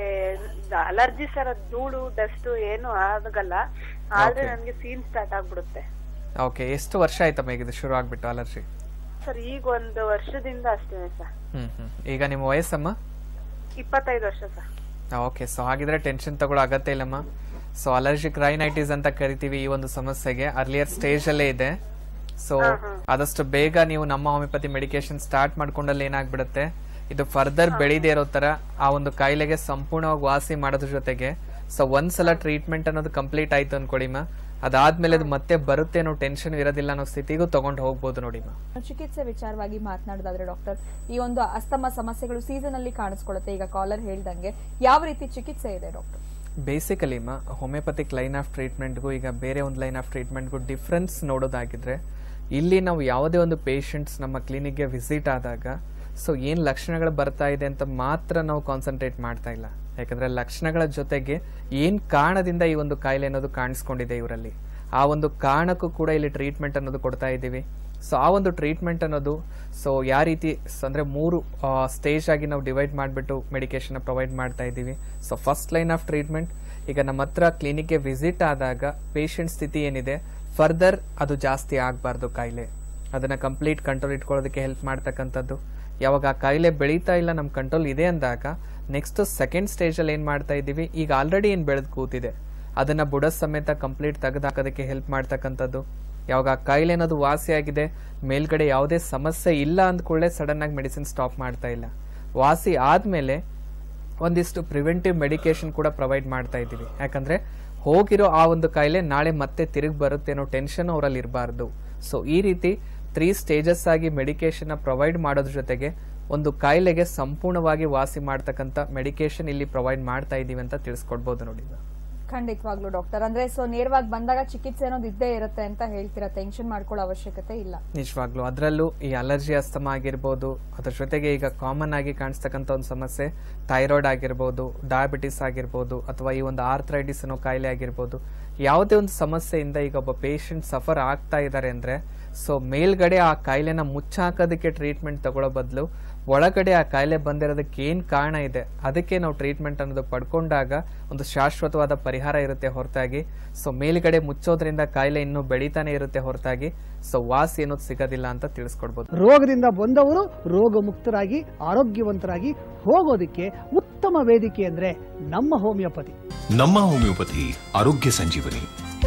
ಅಲರ್ಜಿ ಸರ್ ಅದ್ ಧೂಳು ಡಸ್ಟ್ ಏನು ಆಗಲ್ಲ ಆದ್ರೆ
Okay.
ನನ್ಗೆ ಸೀನ್ ಸ್ಟಾರ್ಟ್ ಆಗ್ಬಿಡುತ್ತೆ
ಓಕೆ ಎಷ್ಟು ವರ್ಷ ಆಯ್ತಮ್ಮ ಈಗ ಇದು ಶುರು ಆಗ್ಬಿಟ್ಟು ಅಲರ್ಜಿ
ಸರ್ ಈಗ ಒಂದು ವರ್ಷದಿಂದ ಅಷ್ಟೇ ಸರ್
ಹ್ಮ್ ಹ್ಮ್ ಈಗ ನಿಮ್ಮ ವಯಸ್ಸಮ್ಮ
ಇಪ್ಪತ್ತೈದು ವರ್ಷ ಸರ್
ಓಕೆ ಸೊ ಹಾಗಿದ್ರೆ ಟೆನ್ಷನ್ ತಗೊಳ್ಳೋ ಅಗತ್ಯ ಇಲ್ಲಮ್ಮ ಸೊ ಅಲರ್ಜಿಕ್ ರೈನೈಟಿಸ್ ಅಂತ ಕರಿತೀವಿ ಈ ಒಂದು ಸಮಸ್ಯೆಗೆ ಅರ್ಲಿಯರ್ ಸ್ಟೇಜ್ ಅಲ್ಲೇ ಇದೆ ಸೊ ಆದಷ್ಟು ಬೇಗ ನೀವು ನಮ್ಮ ಹೋಮಿಯೋಪತಿ ಮೆಡಿಕೇಶನ್ ಸ್ಟಾರ್ಟ್ ಮಾಡ್ಕೊಂಡಲ್ಲಿ ಏನಾಗ್ಬಿಡುತ್ತೆ ಇದು ಫರ್ದರ್ ಬೆಳೀದೇ ಇರೋ ತರ ಆ ಒಂದು ಕಾಯಿಲೆಗೆ ಸಂಪೂರ್ಣವಾಗಿ ವಾಸಿ ಮಾಡೋದ್ರ ಜೊತೆಗೆ ಸೊ ಒಂದ್ಸಲ ಟ್ರೀಟ್ಮೆಂಟ್ ಅನ್ನೋದು ಕಂಪ್ಲೀಟ್ ಆಯ್ತು ಅನ್ಕೊಡಿಮ್ಮ ಅದಾದ್ಮೇಲೆ ಅದು ಮತ್ತೆ ಬರುತ್ತೆ ಅನ್ನೋ ಟೆನ್ಷನ್ ಇರೋದಿಲ್ಲ ಅನ್ನೋ ಸ್ಥಿತಿಗೂ ತಗೊಂಡು ಹೋಗ್ಬೋದು ನೋಡಿಮ್ಮ
ಚಿಕಿತ್ಸೆ ವಿಚಾರವಾಗಿ ಮಾತನಾಡೋದಾದ್ರೆ ಡಾಕ್ಟರ್ ಈ ಒಂದು ಅಸ್ತಮ ಸಮಸ್ಯೆಗಳು ಸೀಸನ್ ಅಲ್ಲಿ ಕಾಣಿಸ್ಕೊಳ್ಳುತ್ತೆ ಈಗ ಕಾಲರ್ ಹೇಳ್ದಂಗೆ ಯಾವ ರೀತಿ ಚಿಕಿತ್ಸೆ ಇದೆ ಡಾಕ್ಟರ್
ಬೇಸಿಕಲಿ ಮಾ ಹೋಮಿಯೋಪತಿಕ್ ಲೈನ್ ಆಫ್ ಟ್ರೀಟ್ಮೆಂಟ್ಗೂ ಈಗ ಬೇರೆ ಒಂದು ಲೈನ್ ಆಫ್ ಟ್ರೀಟ್ಮೆಂಟ್ಗೂ ಡಿಫ್ರೆನ್ಸ್ ನೋಡೋದಾಗಿದ್ರೆ ಇಲ್ಲಿ ನಾವು ಯಾವುದೇ ಒಂದು ಪೇಷಂಟ್ಸ್ ನಮ್ಮ ಕ್ಲಿನಿಕ್ಗೆ ವಿಸಿಟ್ ಆದಾಗ ಸೊ ಏನು ಲಕ್ಷಣಗಳು ಬರ್ತಾ ಇದೆ ಅಂತ ಮಾತ್ರ ನಾವು ಕಾನ್ಸಂಟ್ರೇಟ್ ಮಾಡ್ತಾ ಇಲ್ಲ ಯಾಕಂದ್ರೆ ಲಕ್ಷಣಗಳ ಜೊತೆಗೆ ಏನು ಕಾರಣದಿಂದ ಈ ಒಂದು ಕಾಯಿಲೆ ಅನ್ನೋದು ಕಾಣಿಸ್ಕೊಂಡಿದೆ ಇವರಲ್ಲಿ ಆ ಒಂದು ಕಾರಣಕ್ಕೂ ಕೂಡ ಇಲ್ಲಿ ಟ್ರೀಟ್ಮೆಂಟ್ ಅನ್ನೋದು ಕೊಡ್ತಾ ಇದ್ದೀವಿ ಸೊ ಆ ಒಂದು ಟ್ರೀಟ್ಮೆಂಟ್ ಅನ್ನೋದು ಸೊ ಯಾವ ರೀತಿ ಸ್- ಅಂದ್ರೆ ಮೂರು ಸ್ಟೇಜ್ ಆಗಿ ನಾವು ಡಿವೈಡ್ ಮಾಡಿಬಿಟ್ಟು ಮೆಡಿಕೇಶನ್ ಪ್ರೊವೈಡ್ ಮಾಡ್ತಾ ಇದ್ದೀವಿ so first line of treatment ಈಗ ನಮ್ಮ ಹತ್ರ ಕ್ಲಿನಿಕ್ಗೆ ವಿಸಿಟ್ ಆದಾಗ ಪೇಷಂಟ್ ಸ್ಥಿತಿ ಏನಿದೆ ಫರ್ದರ್ ಅದು ಜಾಸ್ತಿ ಆಗಬಾರ್ದು ಕಾಯಿಲೆ ಅದನ್ನ ಕಂಪ್ಲೀಟ್ ಕಂಟ್ರೋಲ್ ಇಟ್ಕೊಳ್ಳೋದಕ್ಕೆ ಹೆಲ್ಪ್ ಮಾಡ್ತಕ್ಕಂಥದ್ದು ಯಾವಾಗ ಆ ಕಾಯಿಲೆ ಬೆಳೀತಾ ಇಲ್ಲ ನಮ್ಮ ಕಂಟ್ರೋಲ್ ಇದೆ ಅಂದಾಗ ನೆಕ್ಸ್ಟ್ ಸೆಕೆಂಡ್ ಸ್ಟೇಜಲ್ಲಿ ಏನು ಮಾಡ್ತಾ ಇದ್ದೀವಿ ಈಗ ಆಲ್ರೆಡಿ ಏನು ಬೆಳೆದು ಕೂತಿದೆ ಅದನ್ನ ಬುಡ ಸಮೇತ ಕಂಪ್ಲೀಟ್ ತೆಗೆದಾಕೋದಕ್ಕೆ ಹೆಲ್ಪ್ ಮಾಡ್ತಕ್ಕಂಥದ್ದು ಯಾವಾಗ ಆ ಕಾಯಿಲೆ ಅನ್ನೋದು ವಾಸಿಯಾಗಿದೆ ಮೇಲ್ಗಡೆ ಯಾವುದೇ ಸಮಸ್ಯೆ ಇಲ್ಲ ಅಂದ್ಕೊಳ್ಳೆ ಸಡನ್ ಆಗಿ ಮೆಡಿಸಿನ್ ಸ್ಟಾಪ್ ಮಾಡ್ತಾ ಇಲ್ಲ ವಾಸಿ ಆದ್ಮೇಲೆ ಒಂದಿಷ್ಟು ಪ್ರಿವೆಂಟಿವ್ ಮೆಡಿಕೇಶನ್ ಕೂಡ ಪ್ರೊವೈಡ್ ಮಾಡ್ತಾ ಇದ್ದೀವಿ ಯಾಕಂದ್ರೆ ಹೋಗಿರೋ ಆ ಒಂದು ಕಾಯಿಲೆ ನಾಳೆ ಮತ್ತೆ ತಿರುಗಿ ಬರುತ್ತೆ ಅನ್ನೋ ಟೆನ್ಷನ್ ಅವರಲ್ಲಿ ಇರಬಾರ್ದು ಸೊ ಈ ರೀತಿ ತ್ರೀ ಸ್ಟೇಜಸ್ ಆಗಿ ಮೆಡಿಕೇಶನ್ ಪ್ರೊವೈಡ್ ಮಾಡೋದ್ರ ಜೊತೆಗೆ ಒಂದು ಕಾಯಿಲೆಗೆ ಸಂಪೂರ್ಣವಾಗಿ ವಾಸಿ ಮಾಡ್ತಕ್ಕಂಥ ಮೆಡಿಕೇಶನ್ ಇಲ್ಲಿ ಪ್ರೊವೈಡ್ ಮಾಡ್ತಾ ಇದ್ದೀವಿ ಅಂತ ತಿಳಿಸ್ಕೊಡ್ಬೋದು ನೋಡಿ
ಖಂಡಿತವಾಗ್ಲು ಡಾಕ್ಟರ್ ಅಂದ್ರೆ ಸೊ ನೇರವಾಗಿ ಬಂದಾಗ ಚಿಕಿತ್ಸೆ ಅನ್ನೋದು ಇದ್ದೇ ಇರುತ್ತೆ ಅಂತ ಹೇಳ್ತೀರಾ ಟೆನ್ಷನ್ ಮಾಡ್ಕೊಳ್ಳೋ ಅವಶ್ಯಕತೆ ಇಲ್ಲ
ನಿಜವಾಗ್ಲು ಅದರಲ್ಲೂ ಈ ಅಲರ್ಜಿ ಅಸ್ತಮ ಆಗಿರ್ಬೋದು ಅದ್ರ ಜೊತೆಗೆ ಈಗ ಕಾಮನ್ ಆಗಿ ಕಾಣಿಸ್ತಕ್ಕಂಥ ಒಂದು ಸಮಸ್ಯೆ ಥೈರಾಯ್ಡ್ ಆಗಿರ್ಬೋದು ಡಯಾಬಿಟಿಸ್ ಆಗಿರ್ಬೋದು ಅಥವಾ ಈ ಒಂದು ಆರ್ಥರೈಟಿಸ್ ಅನ್ನೋ ಕಾಯಿಲೆ ಆಗಿರ್ಬೋದು ಯಾವುದೇ ಒಂದು ಸಮಸ್ಯೆಯಿಂದ ಈಗ ಒಬ್ಬ ಪೇಷಂಟ್ ಸಫರ್ ಆಗ್ತಾ ಇದ್ದಾರೆ ಅಂದ್ರೆ ಸೊ ಮೇಲ್ಗಡೆ ಆ ಕಾಯಿಲೆನ ಮುಚ್ಚಾಕೋದಕ್ಕೆ ಟ್ರೀಟ್ಮೆಂಟ್ ತಗೊಳ್ಳೋ ಬದಲು ಒಳಗಡೆ ಆ ಕಾಯಿಲೆ ಬಂದಿರೋದಕ್ಕೆ ಏನ್ ಕಾರಣ ಇದೆ ಅದಕ್ಕೆ ನಾವು ಟ್ರೀಟ್ಮೆಂಟ್ ಅನ್ನೋದು ಪಡ್ಕೊಂಡಾಗ ಒಂದು ಶಾಶ್ವತವಾದ ಪರಿಹಾರ ಇರುತ್ತೆ ಹೊರತಾಗಿ ಸೊ ಮೇಲ್ಗಡೆ ಮುಚ್ಚೋದ್ರಿಂದ ಕಾಯಿಲೆ ಇನ್ನೂ ಬೆಳೀತಾನೆ ಇರುತ್ತೆ ಹೊರತಾಗಿ ಸೊ ವಾಸಿ ಅನ್ನೋದು ಸಿಗೋದಿಲ್ಲ ಅಂತ ತಿಳಿಸ್ಕೊಡ್ಬೋದು
ರೋಗದಿಂದ ಬಂದವರು ರೋಗ ಮುಕ್ತರಾಗಿ ಆರೋಗ್ಯವಂತರಾಗಿ ಹೋಗೋದಕ್ಕೆ ಉತ್ತಮ ವೇದಿಕೆ ಅಂದ್ರೆ ನಮ್ಮ ಹೋಮಿಯೋಪತಿ
ನಮ್ಮ ಹೋಮಿಯೋಪತಿ ಆರೋಗ್ಯ ಸಂಜೀವನಿ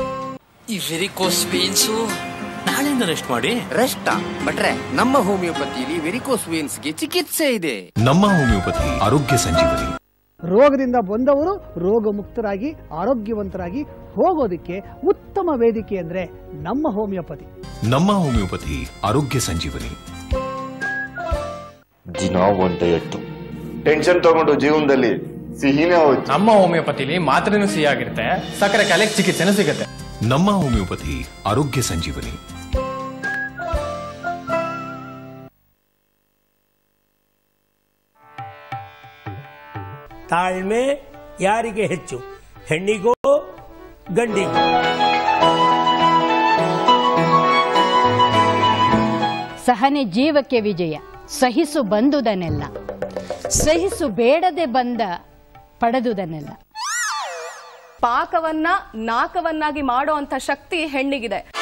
ಈ ವೆರಿಕೋಸ್ ವೇನ್ಸು ನಾಳೆಯಿಂದ ರೆಸ್ಟ್ ಮಾಡಿ
ರೆಸ್ಟ್ ಬಟ್ರೆ ನಮ್ಮ ಹೋಮಿಯೋಪತಿಲಿ ವೆರಿಕೋಸ್ ವೇನ್ಸ್ಗೆ ಚಿಕಿತ್ಸೆ ಇದೆ
ನಮ್ಮ ಹೋಮಿಯೋಪತಿ ಆರೋಗ್ಯ ಸಂಜೀವನಿ
ರೋಗದಿಂದ ಬಂದವರು ರೋಗ ಮುಕ್ತರಾಗಿ ಆರೋಗ್ಯವಂತರಾಗಿ ಹೋಗೋದಕ್ಕೆ ಉತ್ತಮ ವೇದಿಕೆ ಅಂದ್ರೆ ನಮ್ಮ ಹೋಮಿಯೋಪತಿ
ನಮ್ಮ ಹೋಮಿಯೋಪತಿ ಆರೋಗ್ಯ ಸಂಜೀವನಿ
ದಿನ ಒಂದ್ ಡಯಟ್ ಟೆನ್ಷನ್ ತಗೊಂಡು ಜೀವನದಲ್ಲಿ ಸಿಹಿನೇ ಹೋಯ್ತು
ನಮ್ಮ ಹೋಮಿಯೋಪತಿಲಿ ಮಾತ್ರೆನೂ ಸಿಹಿಯಾಗಿರುತ್ತೆ ಸಕ್ಕರೆ ಕಾಯಿಲೆಗೆ ಚಿಕಿತ್ಸೆನೂ ಸಿಗುತ್ತೆ
ನಮ್ಮ ಹೋಮಿಯೋಪತಿ ಆರೋಗ್ಯ ಸಂಜೀವನಿ
ತಾಳ್ಮೆ ಯಾರಿಗೆ ಹೆಚ್ಚು ಹೆಣ್ಣಿಗೋ ಗಂಡಿಗೋ
ಸಹನೆ ಜೀವಕ್ಕೆ ವಿಜಯ ಸಹಿಸು ಬಂದುದನ್ನೆಲ್ಲ ಸಹಿಸು ಬೇಡದೆ ಬಂದ ಪಡೆದುದನ್ನೆಲ್ಲ
ಪಾಕವನ್ನ ನಾಕವನ್ನಾಗಿ ಮಾಡೋ ಅಂತ ಶಕ್ತಿ ಹೆಣ್ಣಿಗಿದೆ